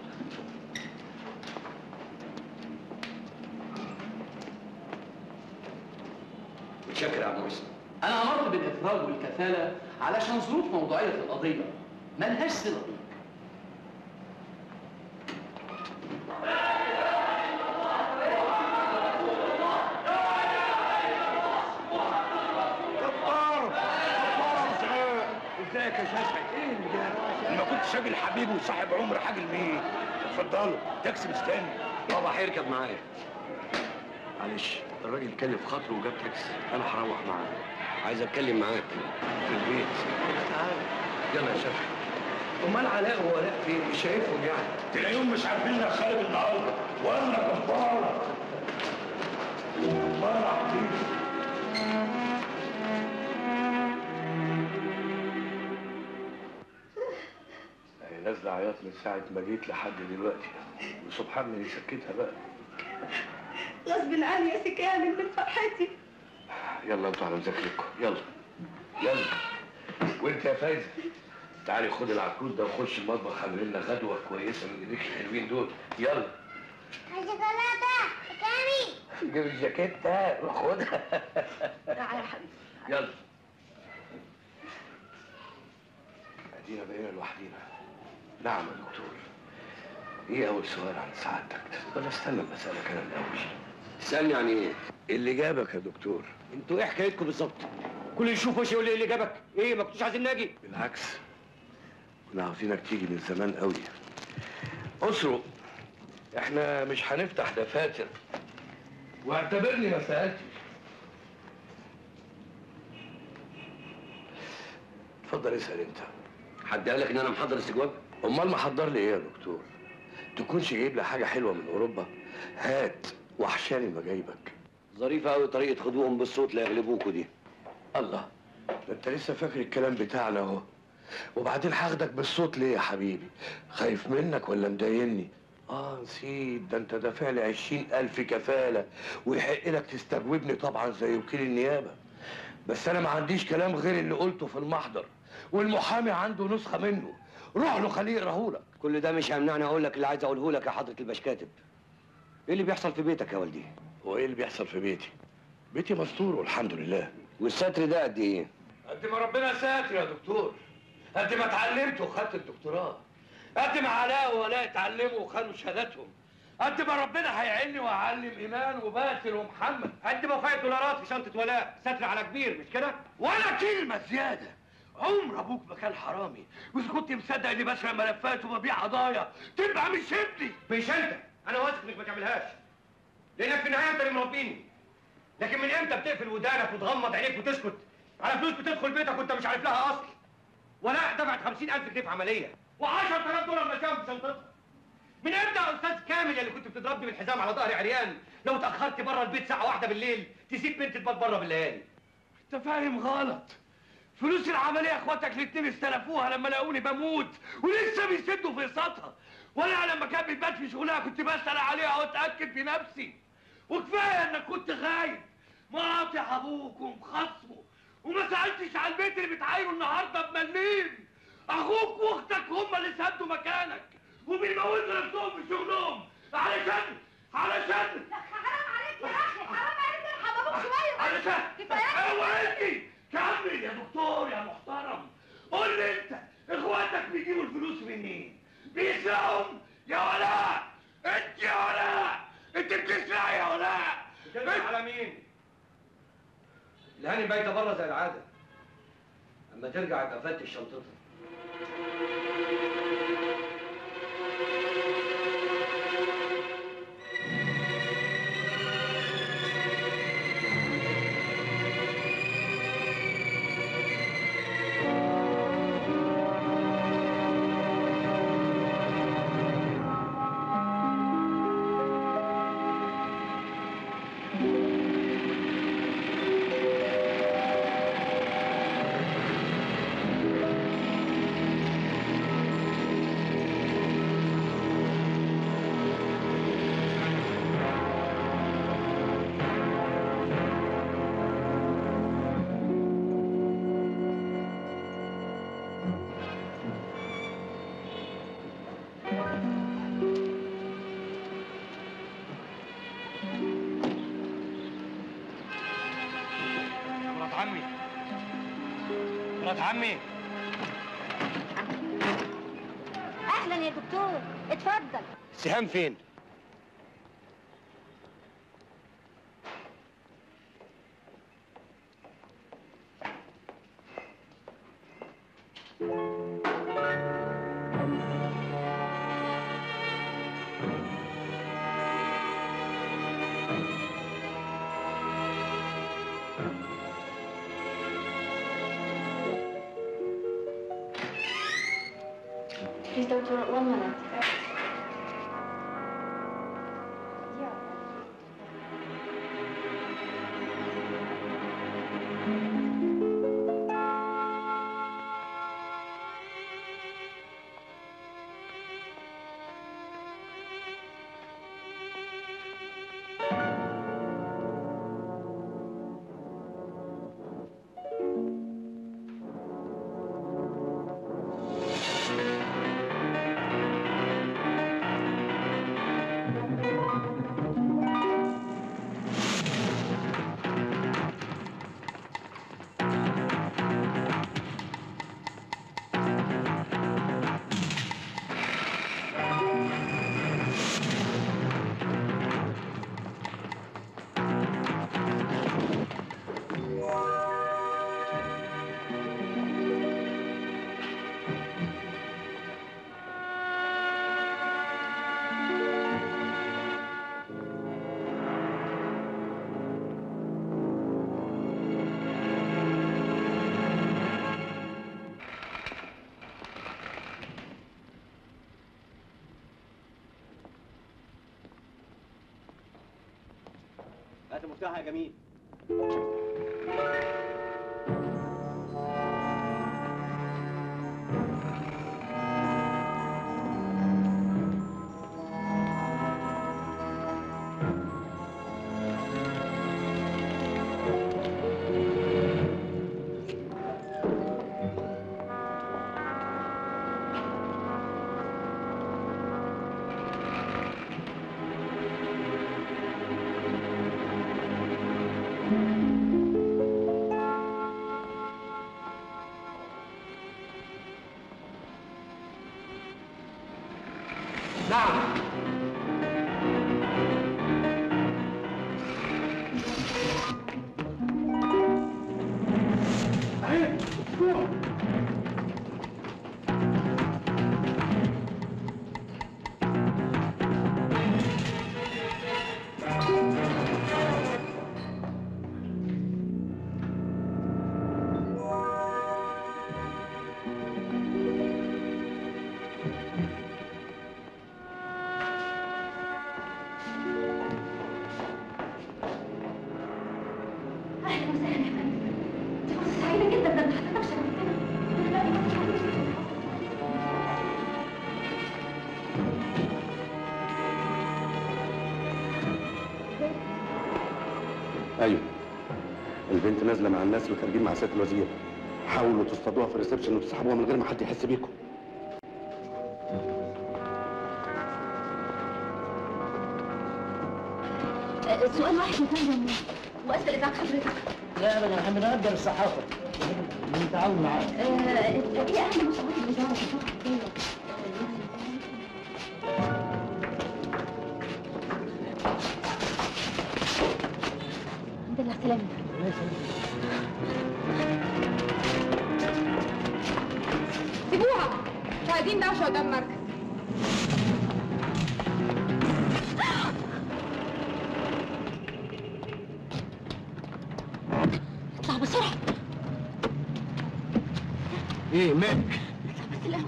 متشكر يا عم محسن أنا أمرت بالإفراج والكفالة علشان ظروف موضوعية القضية ملهاش صلة بيك كبار كبار ازيك يا شافعي ايه اللي جاب انا ما كنتش راجل حبيبي وصاحب عمر حاجه لمين اتفضلوا تاكسي مستني بابا هيركب معايا معلش الراجل كلف خاطره وجاب تاكسي انا هروح معاه عايز اتكلم معاك في البيت تعال يلا يا شافعي امال علاء وولاء فين مش شايفهم يعني تلاقيهم مش عارفين انك خارج النهارده وانا كبار كبار يا حبيبي هي نازله عياط من ساعه ما جيت لحد دلوقتي وسبحان الله يسكتها بقى غصب عني يا سي كامل من فرحتي يلا انتوا على مذاكرتكم يلا يلا وانت يا فايزه تعالي خد العكود ده وخش المطبخ اعمل لنا غدوه كويسه من ايديك الحلوين دول يلا شوكولاتة كامي جيب الجاكيت ده روح خدها تعالى يا حبيبي يلا ادينا بقينا لوحدينا نعم يا دكتور ايه اول سؤال عن سعادتك ولا استنى اما اسالك انا الاول اسالني عن ايه اللي جابك يا دكتور انتوا ايه حكايتكم بالظبط؟ كل اللي يشوف وشي يقول لي ايه اللي جابك؟ ايه ما كنتوش عايزين ناجي؟ بالعكس كنا عاوزينك تيجي من زمان قوي اسرق احنا مش هنفتح دفاتر واعتبرني ما سالتش اتفضل اسال انت حد قال لك ان انا محضر استجواب امال محضر لي ايه يا دكتور تكونش جايب لي حاجه حلوه من اوروبا هات وحشاني ما جايبك ظريفه قوي طريقه خدوهم بالصوت لا يغلبوكوا دي الله ده انت لسه فاكر الكلام بتاعنا اهو وبعدين هاخدك بالصوت ليه يا حبيبي خايف منك ولا مضايقني اه نسيت ده انت دافع لي عشرين الف كفاله ويحق لك تستجوبني طبعا زي وكيل النيابه بس انا ما عنديش كلام غير اللي قلته في المحضر والمحامي عنده نسخه منه روح له خليه يقراهولك كل ده مش هيمنعني اقول لك اللي عايز اقوله لك يا حضره البشكاتب ايه اللي بيحصل في بيتك يا والدي هو ايه اللي بيحصل في بيتي بيتي مستور والحمد لله والستر ده قد ايه قد ما ربنا ساتر يا دكتور قد ما اتعلمت وخدت الدكتوراه قد ما علاء وولاء اتعلموا وخدوا شهاداتهم قد ما ربنا هيعيني واعلم ايمان وباسل ومحمد قد ما فايت دولارات في شنطه ولاء ستر على كبير مش كده؟ ولا كلمه زياده عمر ابوك ما كان حرامي واذا كنت مصدق اني بسرق ملفات وببيع قضايا تبقى مش ابني مش انت انا واثق انك ما تعملهاش لانك في النهايه انت اللي مربيني لكن من امتى بتقفل ودانك وتغمض عينيك وتسكت على فلوس بتدخل بيتك وانت مش عارف لها اصل ولا دفعت 50000 جنيه في عمليه و10000 دولار نساهم في شنطتها من امتى يا استاذ كامل اللي كنت بتضربني بالحزام على ظهري عريان لو اتاخرت بره البيت ساعه واحده بالليل تسيب بنت تبات بره بالليالي انت فاهم غلط فلوس العمليه اخواتك الاتنين استلفوها لما لقوني بموت ولسه بيسدوا في قسطها وانا لما كان بيبات في شغلها كنت بسال عليها واتاكد بنفسي وكفايه انك كنت غايب مقاطع ابوك ومخصمه وما سالتش على البيت اللي بتعايره النهارده بمليم اخوك واختك هم اللي سدوا مكانك وبيموتوا نفسهم في شغلهم علشان علشان حرام عليك يا اخي حرام عليك ارحم ابوك شويه علشان كفايه اوعدني كمل يا دكتور يا محترم قول لي انت اخواتك بيجيبوا الفلوس منين؟ بيسرقهم يا ولاء انت يا ولاء انت بتسرق يا ولاء بتدفع على مين؟ الهاني بايته بره زي العاده اما ترجع يبقى فتش شنطتها مرات عمي اهلا يا دكتور اتفضل سهام فين؟ Please, doctor, one minute. هات المفتاح يا جميل نعم اهلا وسهلا يا فندم دي فرصه سعيده جدا ده انت حضرتك شرفتنا ايوه البنت نازله مع الناس اللي خارجين مع سياده الوزير حاولوا تصطادوها في الريسبشن وتسحبوها من غير ما حد يحس بيكم آه، سؤال واحد يا فندم واسال اذاعه حضرتك لا ابدا احنا بنقدر الصحافه بنتعاون معاك آه، ايه اهم مصابات الاذاعه في الفتره الجايه الحمد لله سلامة سيبوها مش عايزين دوشه قدام المركز اطلع بسرعه ايه مالك بس الاول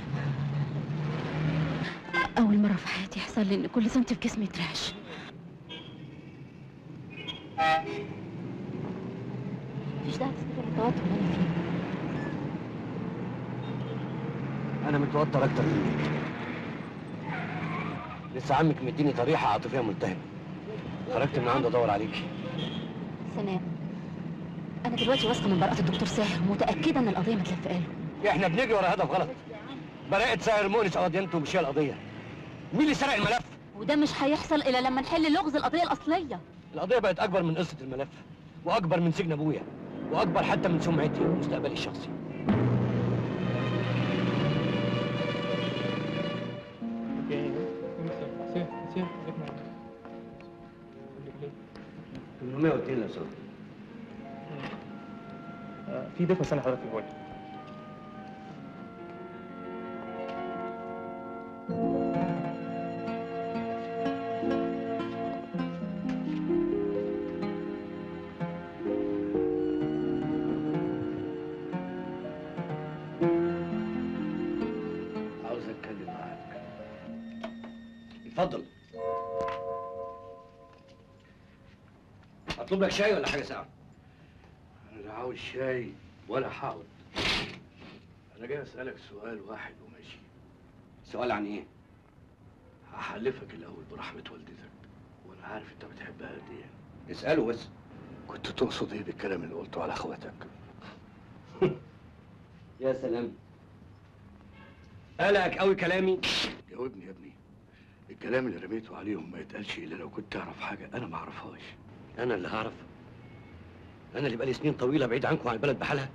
اول مره في حياتي يحصل لي ان كل سنتي في جسمي يترعش مفيش داعي تستمر التوتر اللي انا فيه انا متوتر اكتر منك لسه عمك مديني طريحه عاطفيه ملتهبه خرجت من عنده ادور عليكي سلام انا دلوقتي واثقه من براءه الدكتور ساهر ومتاكده ان القضيه متلفقه له احنا بنجري ورا هدف غلط براءة ساهر مؤنس او ديانته مش هي القضيه مين اللي سرق الملف وده مش هيحصل الا لما نحل لغز القضيه الاصليه القضيه بقت اكبر من قصه الملف واكبر من سجن ابويا واكبر حتى من سمعتي ومستقبلي الشخصي 102 لو سمحت آه، في ضيف مستني حضرتك في الهول عاوز اتكلم معاك اتفضل اطلب لك شاي ولا حاجه ساعه انا لا عاوز شاي ولا حاول انا جاي اسالك سؤال واحد وماشي سؤال عن ايه هحلفك الاول برحمه والدتك وانا عارف انت بتحبها قد ايه اساله بس كنت تقصد ايه بالكلام اللي قلته على اخواتك يا سلام قلقك قوي كلامي جاوبني يا ابني الكلام اللي رميته عليهم ما يتقالش الا لو كنت تعرف حاجه انا ما اعرفهاش انا اللي هعرف انا اللي بقالي سنين طويله بعيد عنكم عن البلد بحالها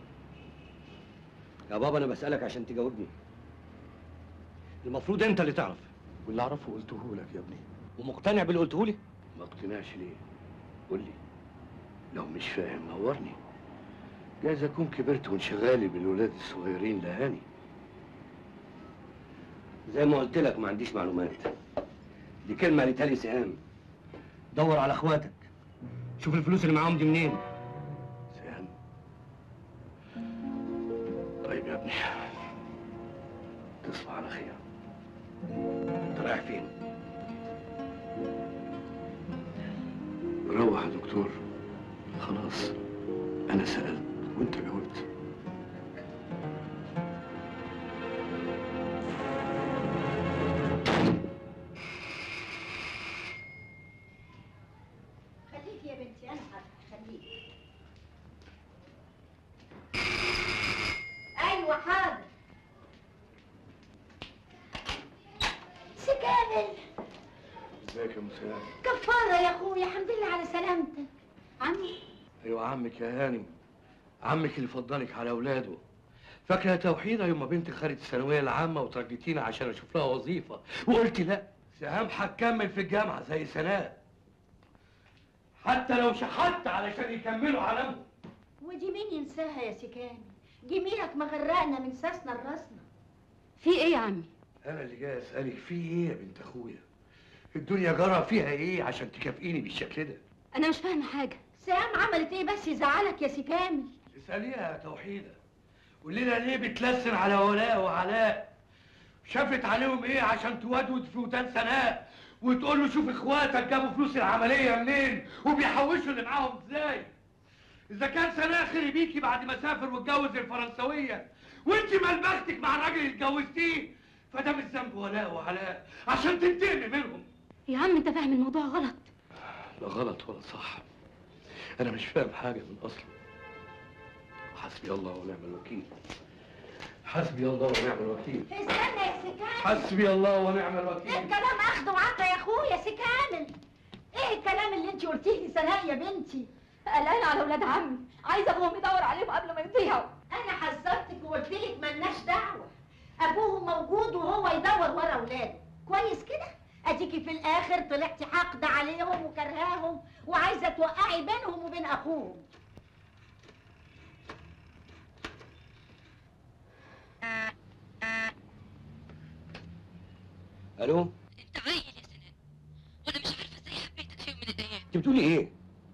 يا بابا انا بسالك عشان تجاوبني المفروض انت اللي تعرف واللي اعرفه قلته لك يا ابني ومقتنع باللي قلته لي ما اقتنعش ليه قول لي لو مش فاهم نورني جايز اكون كبرت وانشغالي بالولاد الصغيرين لهاني زي ما قلت لك ما عنديش معلومات دي كلمه قالتها لي سهام دور على اخواتك شوف الفلوس اللي معاهم دي منين سهام طيب يا ابني تصبح على خير انت رايح فين روح يا دكتور خلاص انا سالت وانت جاوبت خليك يا بنتي انا خليك ايوه حاضر سكامل ازيك يا مساعد كفاره يا اخويا الحمد لله على سلامتك عمي ايوه عمك يا هانم عمك اللي فضلك على اولاده فاكره يا توحيده يوم ما بنتي خدت الثانويه العامه وترجتينا عشان اشوف لها وظيفه وقلت لا سهام هتكمل في الجامعه زي سناء حتى لو شحت علشان يكملوا علمهم ودي مين ينساها يا سكامل جميلك مغرقنا من ساسنا لراسنا في ايه يا عمي انا اللي جاي اسالك في ايه يا بنت اخويا الدنيا جرى فيها ايه عشان تكافئيني بالشكل ده انا مش فاهمه حاجه سام عملت ايه بس يزعلك يا سكامل اساليها يا توحيده قولي لها ليه بتلسن على ولاء وعلاء شافت عليهم ايه عشان تودود في ودان سناء وتقول له شوف اخواتك جابوا فلوس العمليه منين وبيحوشوا اللي معاهم ازاي اذا كان سناء خري بيكي بعد ما سافر واتجوز الفرنسويه وانت مال بختك مع الراجل اللي اتجوزتيه فده مش ذنب ولاء وعلاء عشان تنتقمي منهم يا عم انت فاهم الموضوع غلط لا غلط ولا صح انا مش فاهم حاجه من اصله حسبي الله ونعم الوكيل حسبي الله ونعم الوكيل استنى يا سكامل حسبي الله ونعم الوكيل الكلام اخده وعطا يا اخويا سكامل ايه الكلام اللي انت قلتيه لي سناء يا بنتي قلقان على ولاد عمي عايزه ابوهم يدور عليهم قبل ما يضيعوا انا حذرتك وقلت لك ملناش دعوه ابوهم موجود وهو يدور ورا اولاده كويس كده اديكي في الاخر طلعتي حاقده عليهم وكرهاهم وعايزه توقعي بينهم وبين اخوهم الو انت عيل يا سناء وانا مش عارفه ازاي حبيتك في يوم من الايام انت بتقولي ايه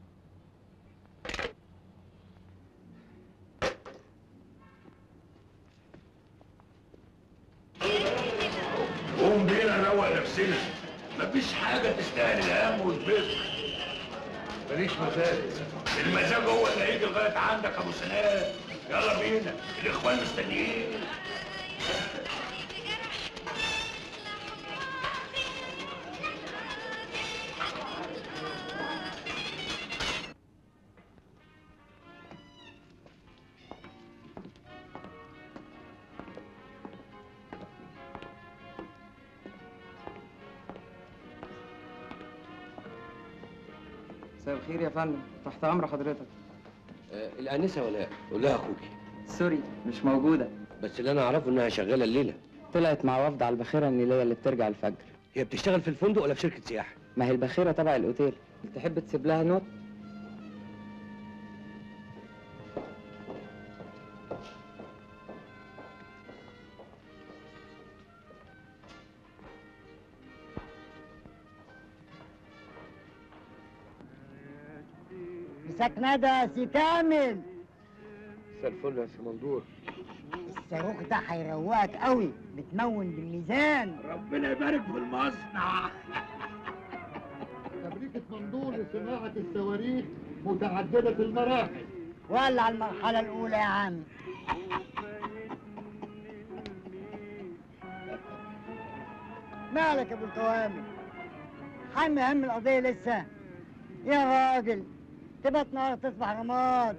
قوم بينا نروق نفسنا مفيش حاجة تستاهل الهم والبذل ماليش مزاج المزاج هو اللي هيجي لغاية عندك يا ابو سنان يلا بينا الاخوان مستنيين مساء الخير يا فندم تحت امر حضرتك آه الانسه ولاء قول لها اخوكي سوري مش موجوده بس اللي انا اعرفه انها شغاله الليله طلعت مع وفد على الباخره النيليه اللي بترجع الفجر هي بتشتغل في الفندق ولا في شركه سياحه ما هي الباخره تبع الاوتيل تحب تسيب لها نوت مساك ندى يا سي كامل مساء الفل يا سي مندور الصاروخ ده هيروقك قوي بتمون بالميزان ربنا يبارك في المصنع فبريكة مندور لصناعة الصواريخ متعددة المراحل ولع المرحلة الأولى يا عم مالك يا ابو الكوامل حامي هم القضية لسه يا راجل تبقى نهار تصبح رماد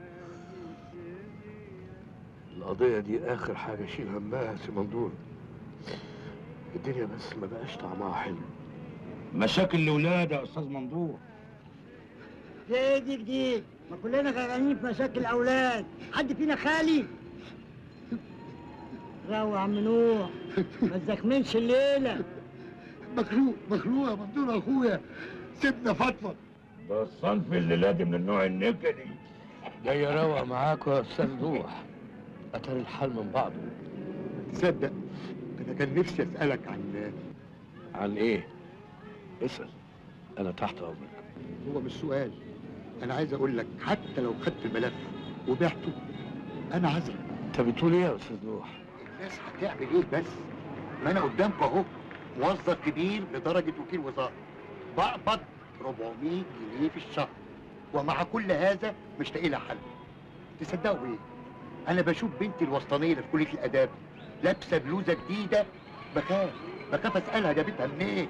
القضية دي آخر حاجة أشيل همها يا سي مندور الدنيا بس ما بقاش طعمها حلو مشاكل الاولاد يا استاذ مندور في ايه دي جديد ما كلنا غرقانين في مشاكل الاولاد حد فينا خالي روح يا عم نوح ما تزخمنش الليله مخلوق مخلوق يا مندور اخويا سيبنا فضفض ده الصنف اللي لادي من النوع النكدي جاي اروق معاكوا يا استاذ نوح اتاري الحال من بعضه تصدق انا كان نفسي اسالك عن عن ايه؟ اسال انا تحت امرك هو مش سؤال انا عايز اقول لك حتى لو خدت الملف وبعته انا عذرك انت بتقول ايه يا استاذ نوح؟ الناس هتعمل ايه بس ما انا قدامك اهو موظف كبير لدرجه وكيل وزاره بقبض 400 جنيه في الشهر ومع كل هذا مش لاقي لها حل تصدقوا ايه انا بشوف بنتي الوسطانيه اللي في كليه الاداب لابسه بلوزه جديده بخاف بخاف اسالها جابتها منين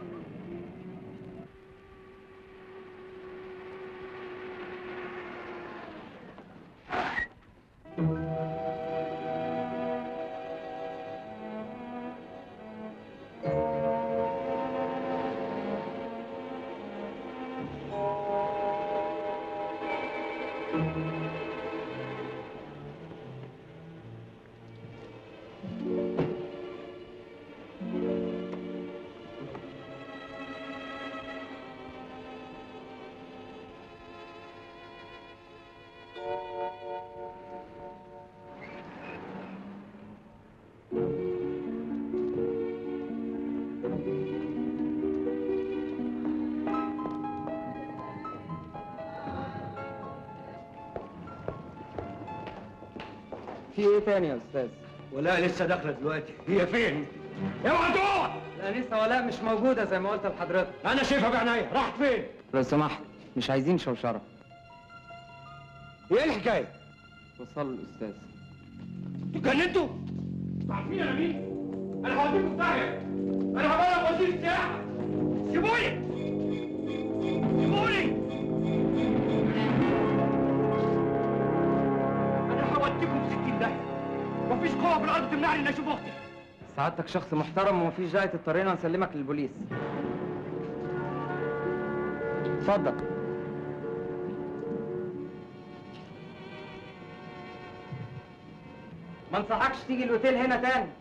في ايه تاني يا استاذ؟ ولا لسه داخله دلوقتي هي فين؟ اوعى تقع الانسه ولاء مش موجوده زي ما قلت لحضرتك انا شايفها بعينيا راحت فين؟ لو سمحت مش عايزين شوشره ايه الحكايه؟ وصل الاستاذ اتجننتوا؟ انتوا عارفين انا مين؟ انا هوديكم في داهيه انا هبقى وزير السياحه سيبوني سيبوني انا هوديكم في 60 داهيه مفيش قوه في الارض تمنعني اني اشوف اختي سعادتك شخص محترم ومفيش داعي تضطرينا نسلمك للبوليس اتفضل ما انصحكش تيجي الاوتيل هنا تاني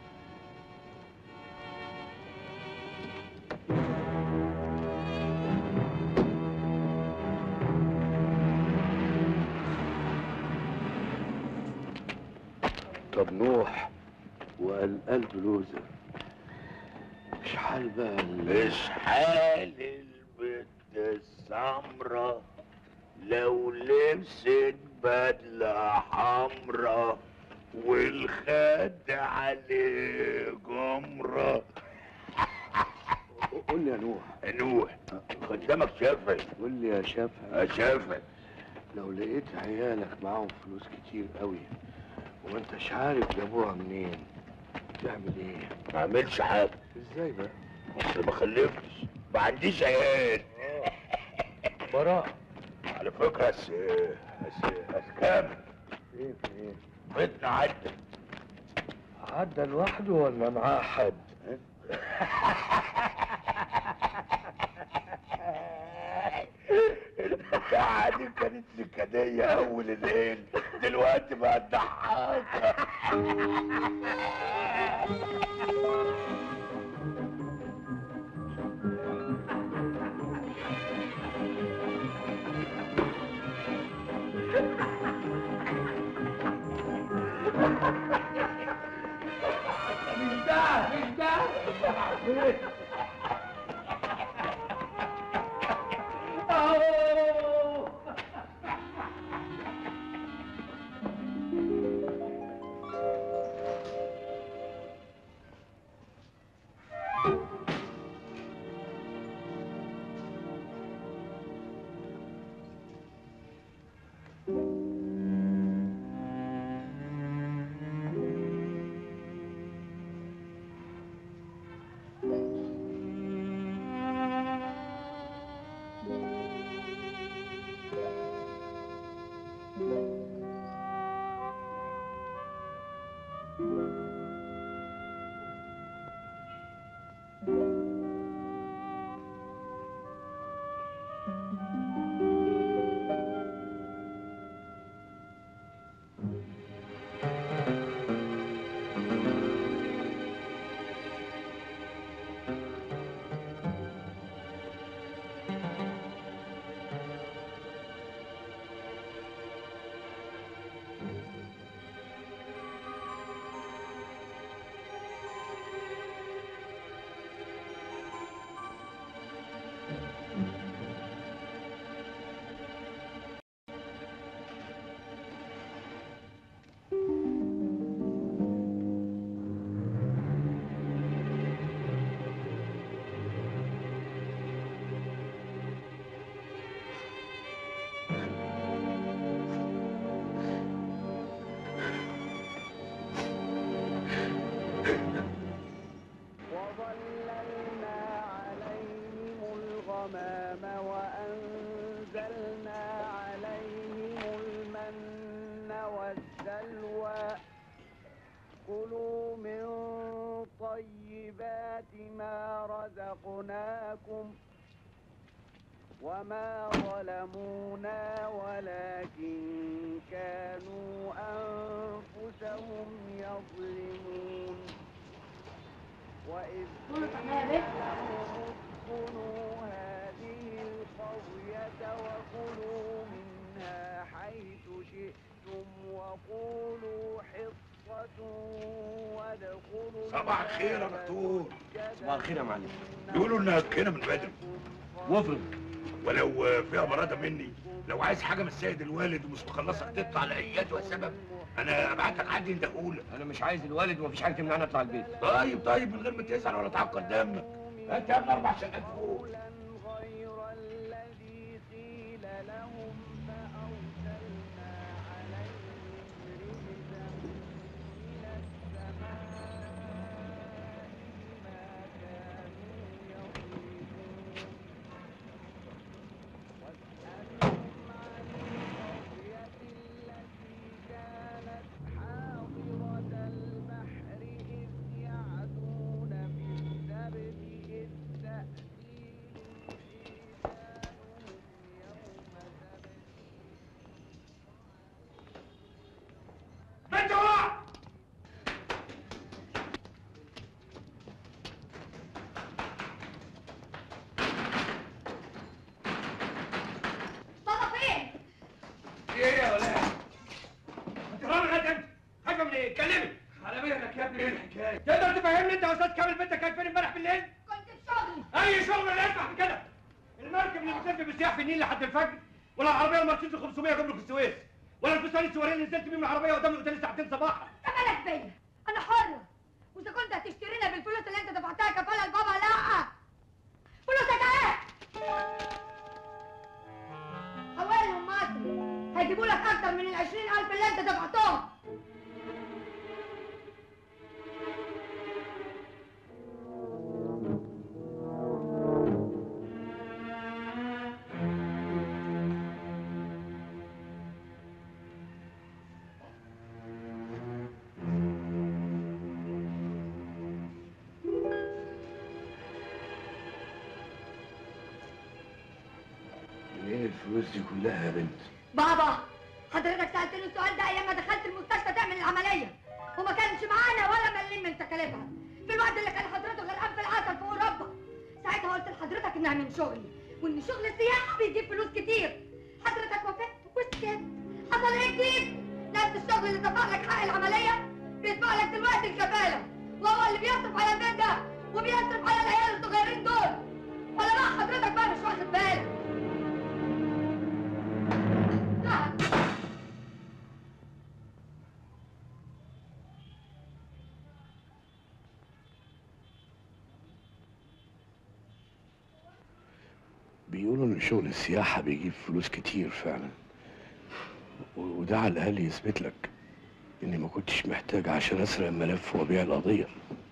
طب نوح والقلب لوزر مش حال بقى ال- مش حال البنت السمرة لو لبست بدلة حمرا والخد عليه جمرة قول لي يا نوح نوح قدامك شافعي قول لي يا شافعي يا شافعي لو لقيت عيالك معاهم فلوس كتير قوي وما انتش عارف جابوها منين تعمل ايه؟ ما اعملش حاجة ازاي بقى؟ اصل ما خلفتش ما عنديش عيال براء على فكرة بس بس بس كامل ايه في ايه؟ بيتنا عدى عدى لوحده ولا معاه حد؟ البتاعة دي كانت نكدية أول الليل دلوقتي بقت ضحاكة مش ده مش ده أوه. ما رزقناكم وما ظلمونا ولكن كانوا أنفسهم يظلمون وإذ قلنا لهم اسكنوا هذه القرية وكلوا منها حيث شئتم وقولوا حصة وادخلوا صباح الخير يا دكتور صباح الخير يا معلم يقولوا انها كده من بدري وافرض ولو فيها براده مني لو عايز حاجه من السيد الوالد ومش مخلصك تطلع لايات وسبب انا ابعتك حد يندهولك انا مش عايز الوالد ومفيش حاجه تمنعني اطلع البيت طيب طيب من غير ما تزعل ولا تعكر دمك هات يا ابني اربع شقات فوق غير الذي قيل لهم فأرسلنا عليهم رجزا من السماء بما كانوا يظلمون واسألهم عن القرية التي كانت حاضرة البحر إذ يعدون في السبت إذ تأتيهم حيتانهم يوم سبت بنت هو بابا فين؟ ايه يا ولاد انت رامي لغايه امتى؟ خايفه من ايه؟ اتكلمي على مهلك يا ابني ايه الحكايه؟ تقدر تفهمني انت يا استاذ كامل بنتك كانت فين امبارح بالليل؟ كنت في شغلي اي شغل لا يسمح بكده المركب اللي بتلف بالسياح في النيل لحد الفجر ولا العربيه المرسيدس 500 جمرك السويس ولا الفستان السواري اللي نزلت بيه من العربيه قدام الاوتيل ساعتين صباحا انت مالك بيا انا حرة واذا كنت هتشترينا بالفلوس اللي انت دفعتها كفالة لبابا لا فلوسك ايه؟ حولهم مصر هيجيبوا لك اكتر من ال 20000 اللي انت دفعتهم منين الفلوس دي كلها يا بنت بابا حضرتك سألتني السؤال ده أيام ما دخلت المستشفى تعمل العملية وما كانش معانا ولا مليم من تكاليفها في الوقت اللي كان حضرته غرقان في العسل في أوروبا ساعتها قلت لحضرتك إنها من شغلي وإن شغل السياحة بيجيب فلوس كتير حضرتك وافقت وسكت حصل إيه جديد؟ نفس الشغل اللي دفع لك حق العملية بيدفع لك دلوقتي الكفالة وهو اللي بيصرف على البيت ده وبيصرف على العيال الصغيرين دول ولا بقى حضرتك بقى مش واخد بالك بيقولوا ان شغل السياحة بيجيب فلوس كتير فعلا و- وده على الاقل يثبت لك اني ما كنتش محتاج عشان اسرق الملف وابيع القضية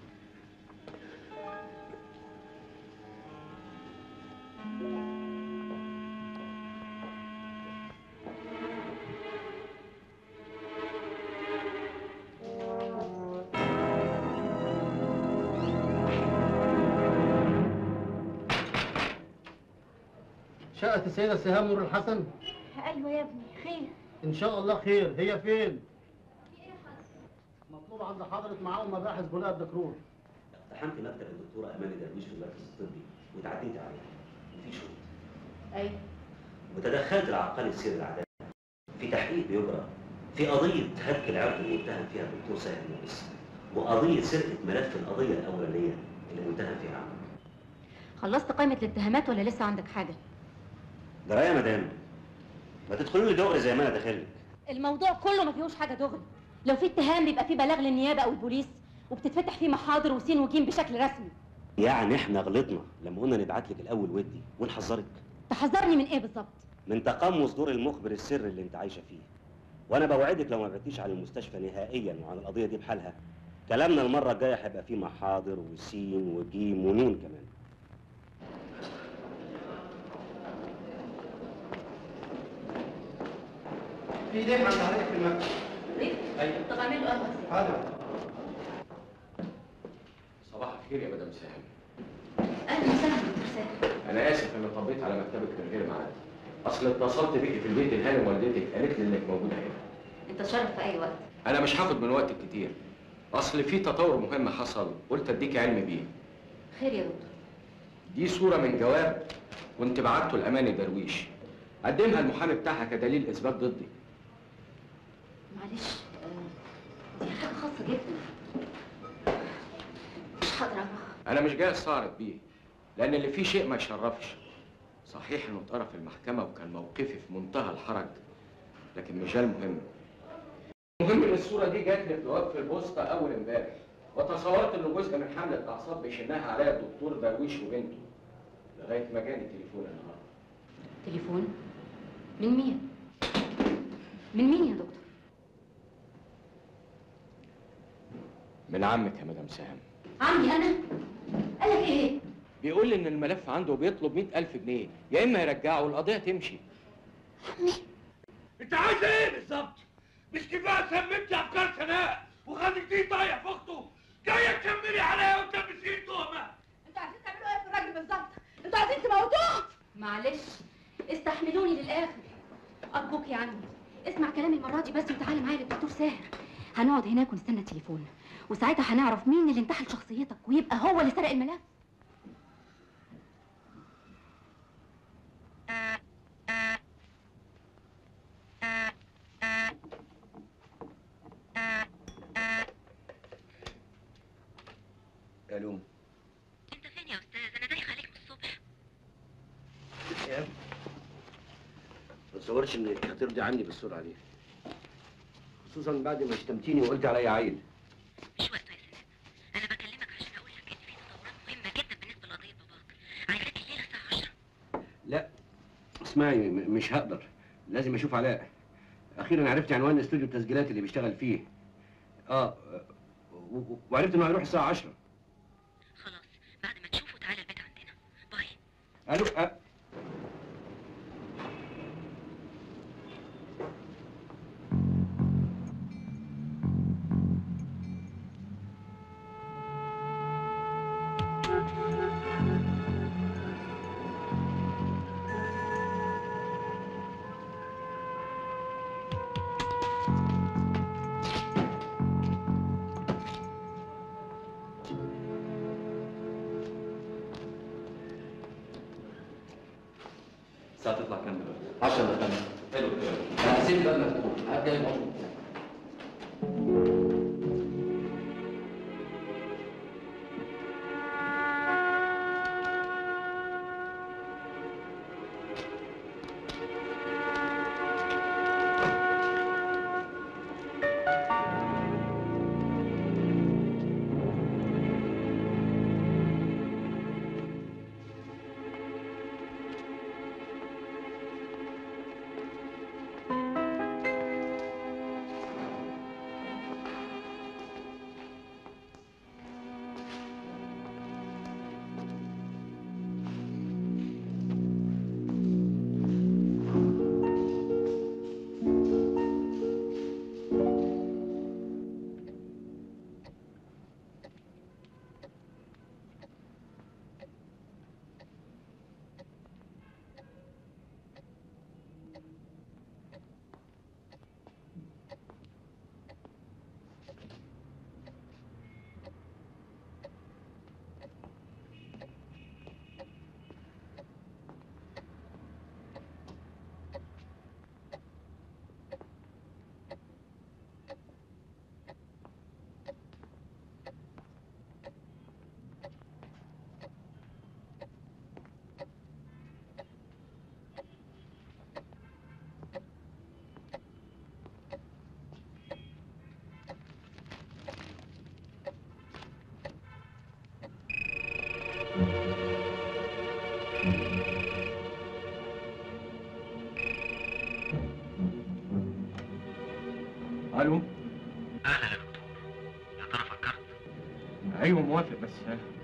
شقة السيدة سهام نور الحسن ايوه يا ابني خير إن شاء الله خير هي فين؟ مطلوب عند حضرة معاهم مباحث بناء الدكرور اقتحمت مكتب الدكتوره اماني درويش في المركز الطبي وتعديت عليه وفي شروط ايوه وتدخلت العقال السير العدالي في تحقيق بيجرى في قضيه هتك العرض اللي متهم فيها الدكتور ساهر مؤنس وقضيه سرقه ملف القضيه الاولانيه اللي متهم فيها عمرو خلصت قائمة الاتهامات ولا لسه عندك حاجة؟ ده يا مدام ما تدخلوا لي دغري زي ما انا داخل لك الموضوع كله ما فيهوش حاجة دغري لو في اتهام بيبقى في بلاغ للنيابة أو البوليس وبتتفتح فيه محاضر وسين وجيم بشكل رسمي يعني احنا غلطنا لما قلنا نبعت لك الاول ودي ونحذرك تحذرني من ايه بالظبط؟ من تقمص دور المخبر السري اللي انت عايشه فيه وانا بوعدك لو ما بعتيش عن المستشفى نهائيا وعن القضيه دي بحالها كلامنا المره الجايه هيبقى فيه محاضر وسين وجيم ونون كمان في دين عند حضرتك في المكتب طب اعمل له قهوة حاضر صباح الخير خير يا مدام سهام اهلا وسهلا دكتور سامي انا اسف اني طبيت على مكتبك من غير ميعاد اصل اتصلت بيكي في البيت الهانم والدتك قالت لي انك موجوده هنا انت تشرف في اي وقت انا مش هاخد من وقتك كتير اصل في تطور مهم حصل قلت اديكي علم بيه خير يا دكتور دي صوره من جواب كنت بعته لاماني درويش قدمها المحامي بتاعها كدليل اثبات ضدي معلش آه، دي حاجه خاصه جدا مش هقدر اقراها انا مش جاي استعرض بيه لان اللي فيه شيء ما يشرفش صحيح انه اتقرا في المحكمه وكان موقفي في منتهى الحرج لكن مش ده المهم المهم ان الصوره دي جات لي في جواب في البوسطه اول امبارح وتصورت انه جزء من حمله اعصاب بيشنها عليا الدكتور درويش وبنته لغايه ما جاني تليفون النهارده تليفون من مين من مين يا دكتور من عمك يا مدام سهام عمي انا قال لك ايه بيقول لي ان الملف عنده بيطلب مئة ألف جنيه يا اما يرجعه والقضيه تمشي انت عايز ايه بالظبط؟ مش كفايه سممتي افكار سناء وخليك دي طايح في اخته جايه تكملي عليا وتلبسيني تهمه انتوا عايزين تعملوا ايه في الراجل بالظبط؟ انتوا عايزين تموتوه؟ معلش استحملوني للاخر ارجوك يا عمي اسمع كلامي المره دي بس وتعالى معايا للدكتور ساهر هنقعد هناك ونستنى التليفون وساعتها هنعرف مين اللي انتحل شخصيتك ويبقى هو اللي سرق الملف الو انت فين يا استاذ انا دايخه عليك من الصبح ما تصورش انك هترضي عني بالسرعه دي خصوصا بعد ما شتمتيني وقلت عليا عيل مش وقته يا سناء انا بكلمك عشان اقول لك ان في تطورات مهمه جدا بالنسبه لقضيه باباك عايزاك الليله الساعه 10 لا اسمعي م- مش هقدر لازم اشوف علاء اخيرا عرفت عنوان استوديو التسجيلات اللي بيشتغل فيه اه و- و- وعرفت انه هيروح الساعه 10 خلاص بعد ما تشوفه تعالى البيت عندنا باي الو أه. الساعة تطلع كام دلوقتي؟ 10 دقايق حلو الكلام انا هسيب الباب مفتوح قاعد جاي مظبوط الو اهلا يا دكتور يا ترى فكرت ايوه موافق بس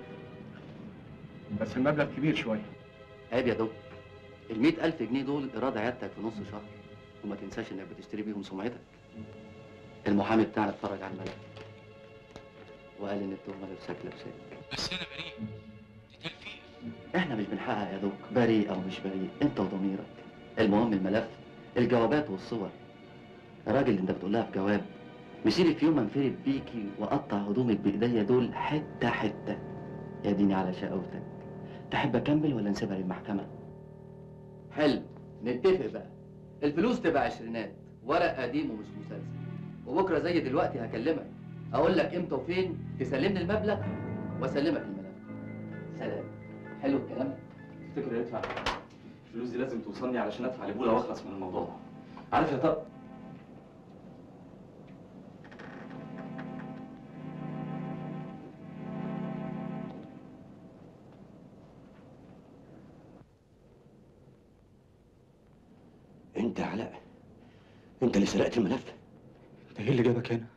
بس المبلغ كبير شويه عيب يا دكتور ال 100000 جنيه دول ايراد عيادتك في نص شهر وما تنساش انك بتشتري بيهم سمعتك المحامي بتاعنا اتفرج على الملف وقال ان التهمه لابساك لابساك بس انا بريء احنا مش بنحقق يا دوك بريء او مش بريء انت وضميرك المهم الملف الجوابات والصور الراجل اللي انت بتقول لها في جواب مسيرك في يوم انفرد بيكي واقطع هدومك بايديا دول حته حته يا ديني على شقاوتك تحب اكمل ولا نسيبها للمحكمه حلو نتفق بقى الفلوس تبقى عشرينات ورق قديم ومش مسلسل وبكره زي دلوقتي هكلمك اقول لك امتى وفين تسلمني المبلغ واسلمك الملف سلام حلو الكلام تفتكر يدفع الفلوس دي لازم توصلني علشان ادفع لبولا واخلص من الموضوع عارف يا طارق انت يا علاء انت اللي سرقت الملف انت ايه اللي جابك هنا؟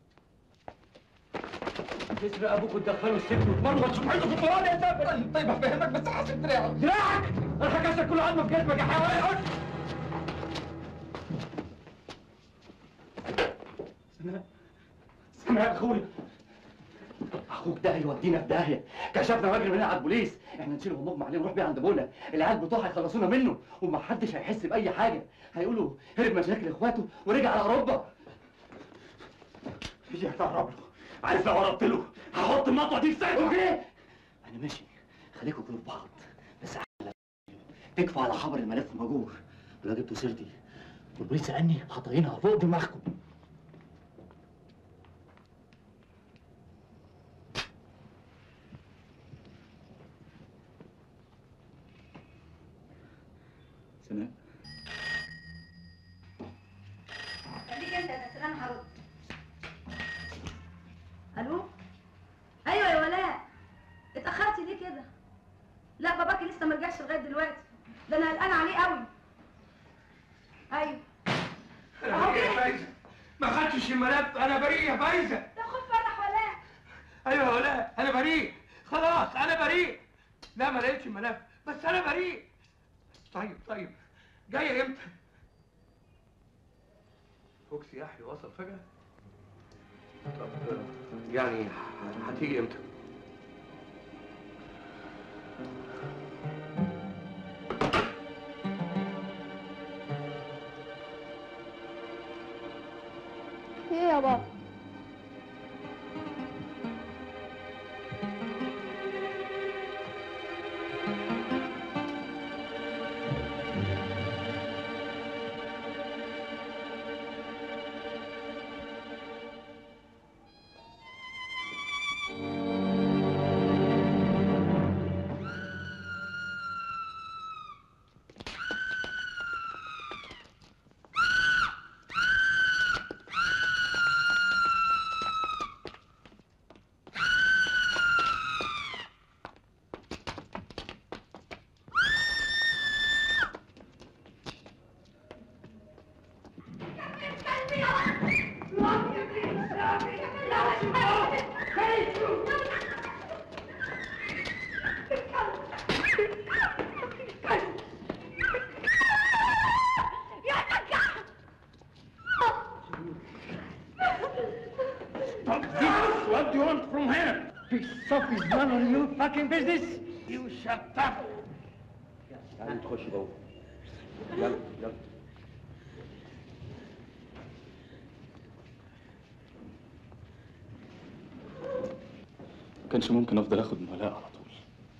تسرق ابوك وتدخله السجن وتمرمط سمعته في القران يا زبل طيب هفهمك بس حاسب دراعك دراعك انا هكسر كل عظمه في جسمك يا حيوان قول سناء سناء اخويا اخوك ده هيودينا في داهيه كشفنا راجل من على البوليس احنا نشيله ونغمى عليه ونروح بيه عند بولا العيال بتوعه هيخلصونا منه ومحدش هيحس باي حاجه هيقولوا هرب مشاكل اخواته ورجع على اوروبا يا تقرب له عارف لو قربت له هحط المطوه دي في ساعتها اوكي انا ماشي خليكوا كلوا في بعض بس على تكفوا على خبر الملف مجور ولو جبتوا سيرتي والبوليس سالني هطينها فوق دماغكم سناء خليك انت يا نسر انا هرد الو ايوه يا ولاء اتاخرتي ليه كده لا باباكي لسه ما رجعش لغايه دلوقتي ده انا قلقانه عليه قوي ايوه انا بريء يا فايزه ما خدتش الملف انا بريء يا فايزه طب خد فرح ولاء ايوه يا ولاء انا بريء خلاص انا بريء لا ما لقيتش الملف بس انا بريء طيب طيب جاي امتى فوق سياحي وصل فجأة طب يعني هتيجي امتى ايه يا بابا What do you want from him? Piece of his none on you fucking business You shut up تعالى تخش جوه يلا يلا ما كانش ممكن افضل اخد من ولاء على طول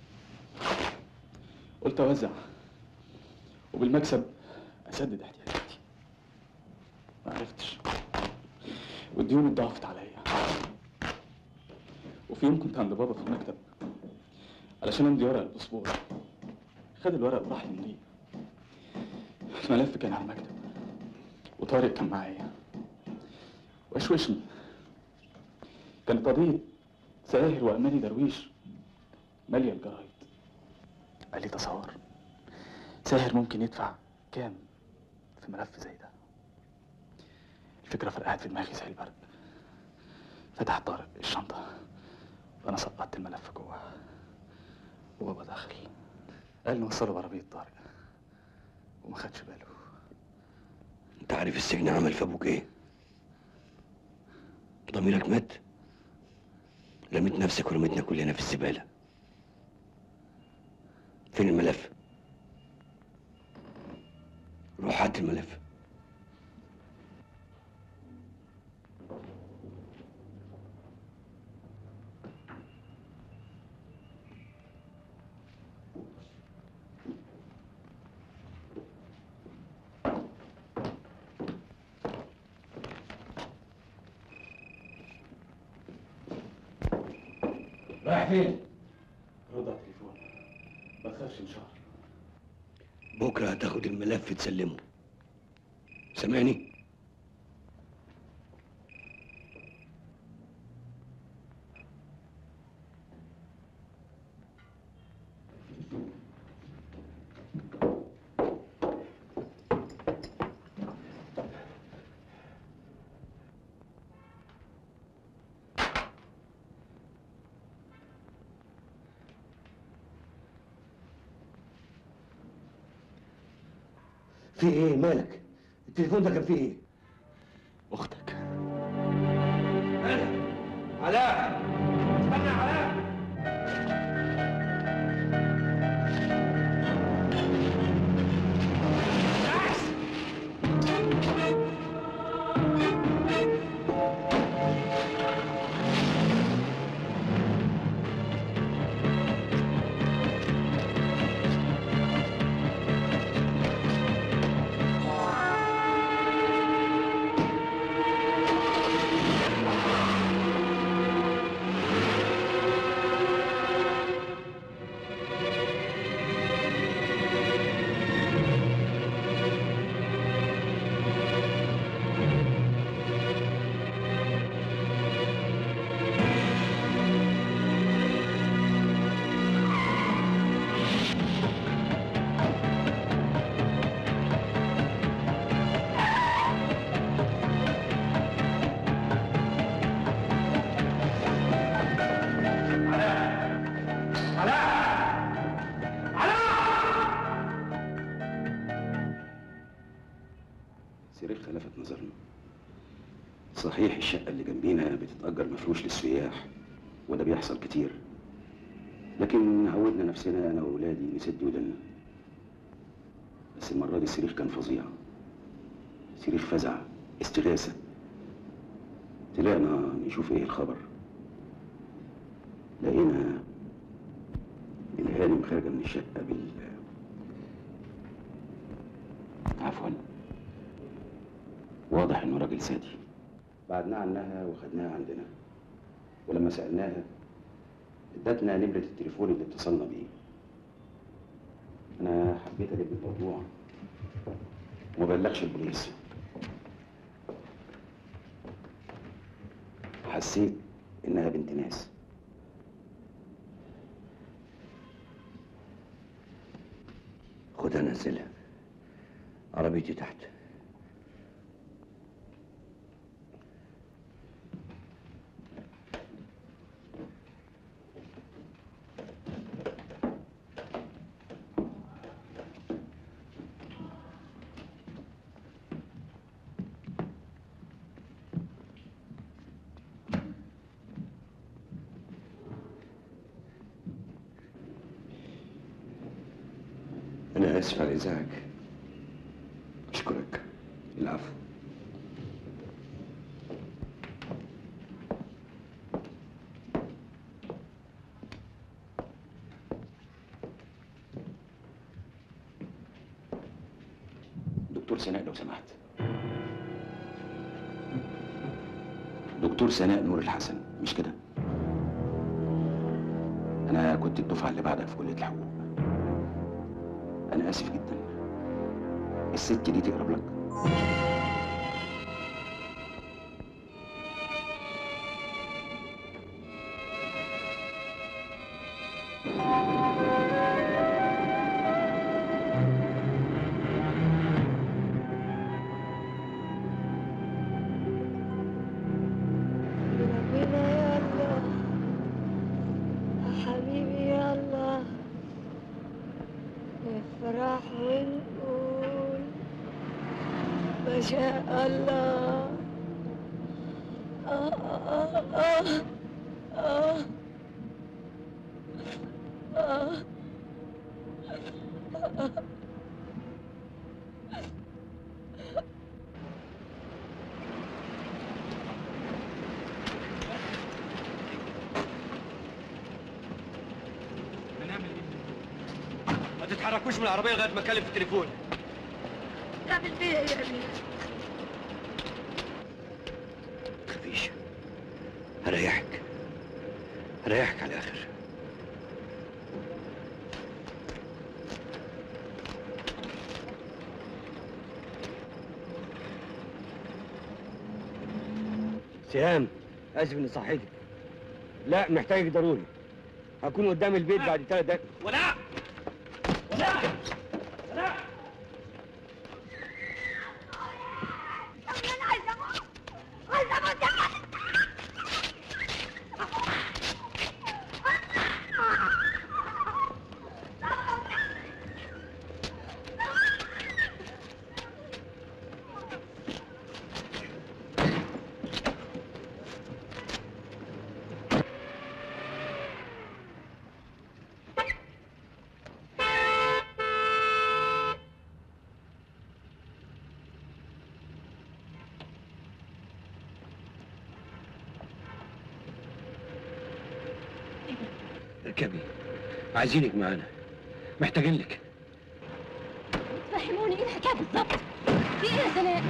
قلت اوزع وبالمكسب اسدد احتياجاتي ما عرفتش والديون اتضاعفت عليا وفي يوم كنت عند بابا في المكتب علشان امضي ورق الباسبور خد الورق وراح يمضيه الملف كان على المكتب وطارق كان معايا وشوشني كانت قضية ساهر وأماني درويش مالية الجرايد قال لي تصور ساهر ممكن يدفع كام في ملف زي ده الفكرة فرقعت في دماغي زي البرد فتح طارق الشنطة وأنا سقطت الملف جوه وبابا دخل قال نوصله بعربية طارق وما خدش باله انت عارف السجن عمل في ابوك ايه ضميرك مات رميت نفسك ورميتنا كلنا في الزبالة فين الملف؟ روح هات الملف رايح فين؟ رد على التليفون ما تخافش ان شاء الله بكرة هتاخد الملف تسلمه سامعني؟ في ايه مالك؟ التليفون ده كان فيه ايه؟ اختك علاء استنى يا علاء سرير لفت نظرنا صحيح الشقة اللي جنبينا بتتأجر مفروش للسياح وده بيحصل كتير لكن عودنا نفسنا أنا وولادي نسد ودنا بس المرة دي الصريخ كان فظيع صريخ فزع استغاثة طلعنا نشوف ايه الخبر لقينا الهانم خارجة من الشقة بال عفوا واضح انه راجل سادي بعدنا عنها وخدناها عندنا ولما سألناها ادتنا نمرة التليفون اللي اتصلنا بيه انا حبيت اجيب الموضوع وما بلغش البوليس حسيت انها بنت ناس خدها نزلها عربيتي تحت أنا آسف على إزعاجك أشكرك العفو دكتور سناء لو سمحت دكتور سناء نور الحسن مش كده أنا كنت الدفعة اللي بعدك في كلية الحقوق أنا آسف جدا الست دي تقرب لك ربنا يا الله يا حبيبي يا الله نفرح ونقول ما شاء الله آه آه آه آه آه آه ما تتحركوش من العربيه لغايه ما اتكلم في التليفون تعمل فيا ايه يا امير تخافيش هريحك هريحك على الاخر سهام اسف اني صحيتك لا محتاجك ضروري هكون قدام البيت بعد ثلاث دقايق ولا ولا ولا اركبي عايزينك معانا محتاجين لك فهموني ايه الحكايه بالظبط في ايه يا سناء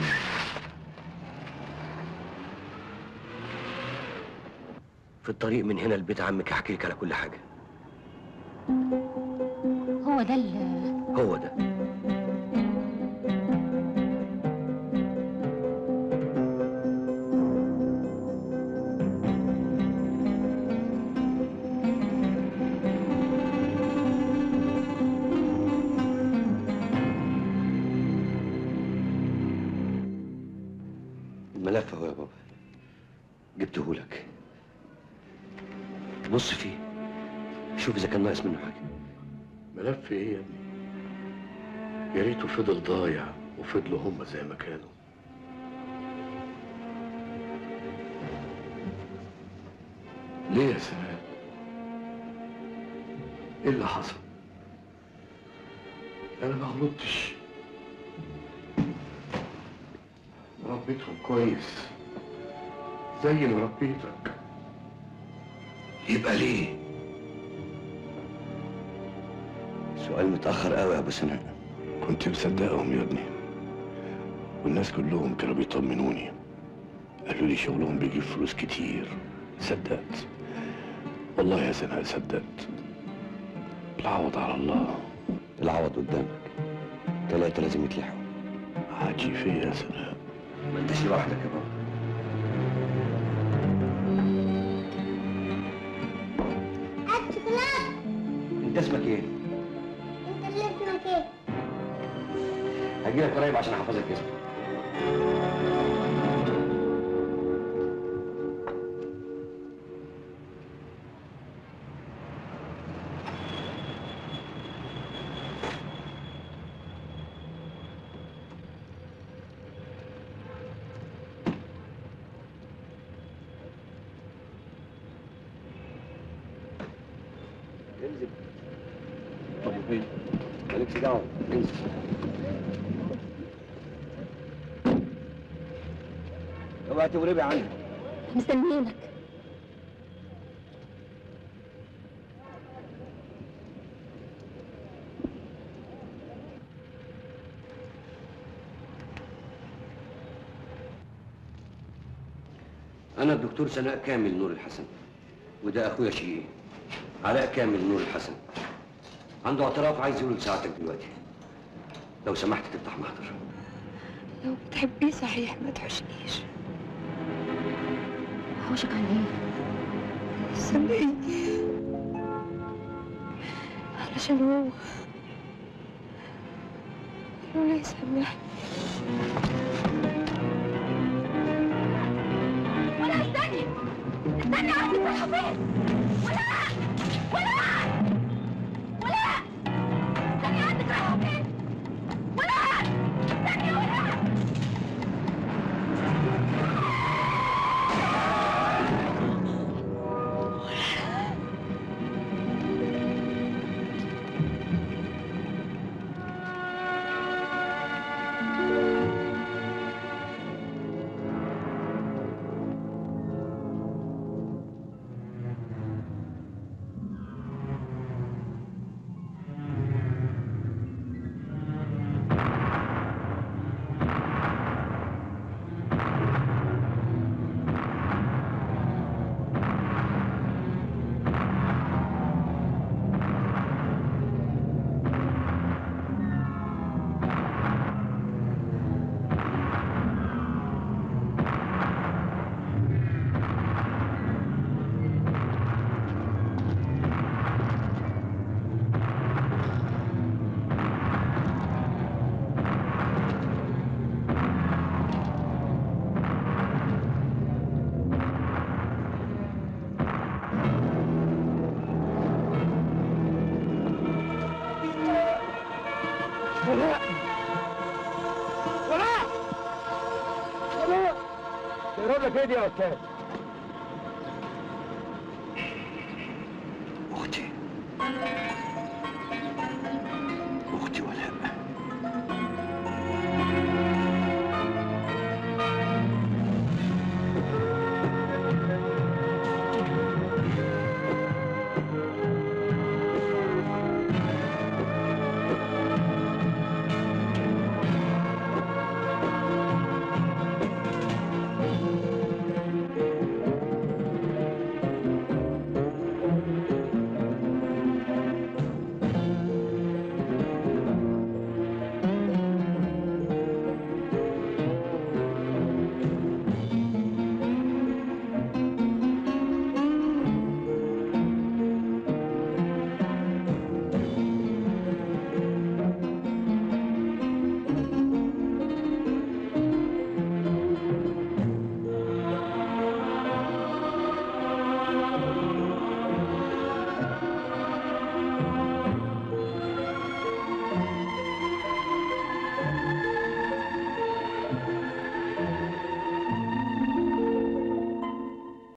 في الطريق من هنا لبيت عمك هحكي لك على كل حاجه هو ده ال هو ده الملف اهو يا بابا جبته لك بص فيه شوف اذا كان ناقص منه حاجه ملف ايه يا ابني يا ريته فضل ضايع وفضلوا هم زي ما كانوا ليه يا سناء ايه اللي حصل انا ما غلطتش ربيتهم كويس زي ما ربيتك يبقى ليه سؤال متاخر قوي يا ابو سناء كنت مصدقهم يا ابني والناس كلهم كانوا بيطمنوني قالوا لي شغلهم بيجيب فلوس كتير صدقت والله يا سناء صدقت العوض على الله العوض قدامك ثلاثة لازم يتلحقوا عاجي فيا يا سناء ما انتش لوحدك يا بابا شوكولاتة انت اسمك ايه؟ انت اللي اسمك ايه؟ هجيلك قريب عشان احفظك اسمك انزل طب فين؟ مالكش دعوة انزل اوعى تغربي عني مستنيينك انا الدكتور سناء كامل نور الحسن وده اخويا شقيق علاء كامل نور الحسن عنده اعتراف عايز يقوله لساعتك دلوقتي لو سمحت تفتح محضر لو بتحبيه صحيح ما تحشنيش حوشك عن ايه سامحيني علشان هو قالوا لي سامحني ولا استني استني عندي رايحه فين ولا ولا ولا استني عندك رايحه فين ولا استني ولا ولاء ولاء ولاء يقرب لك ايه دي يا استاذ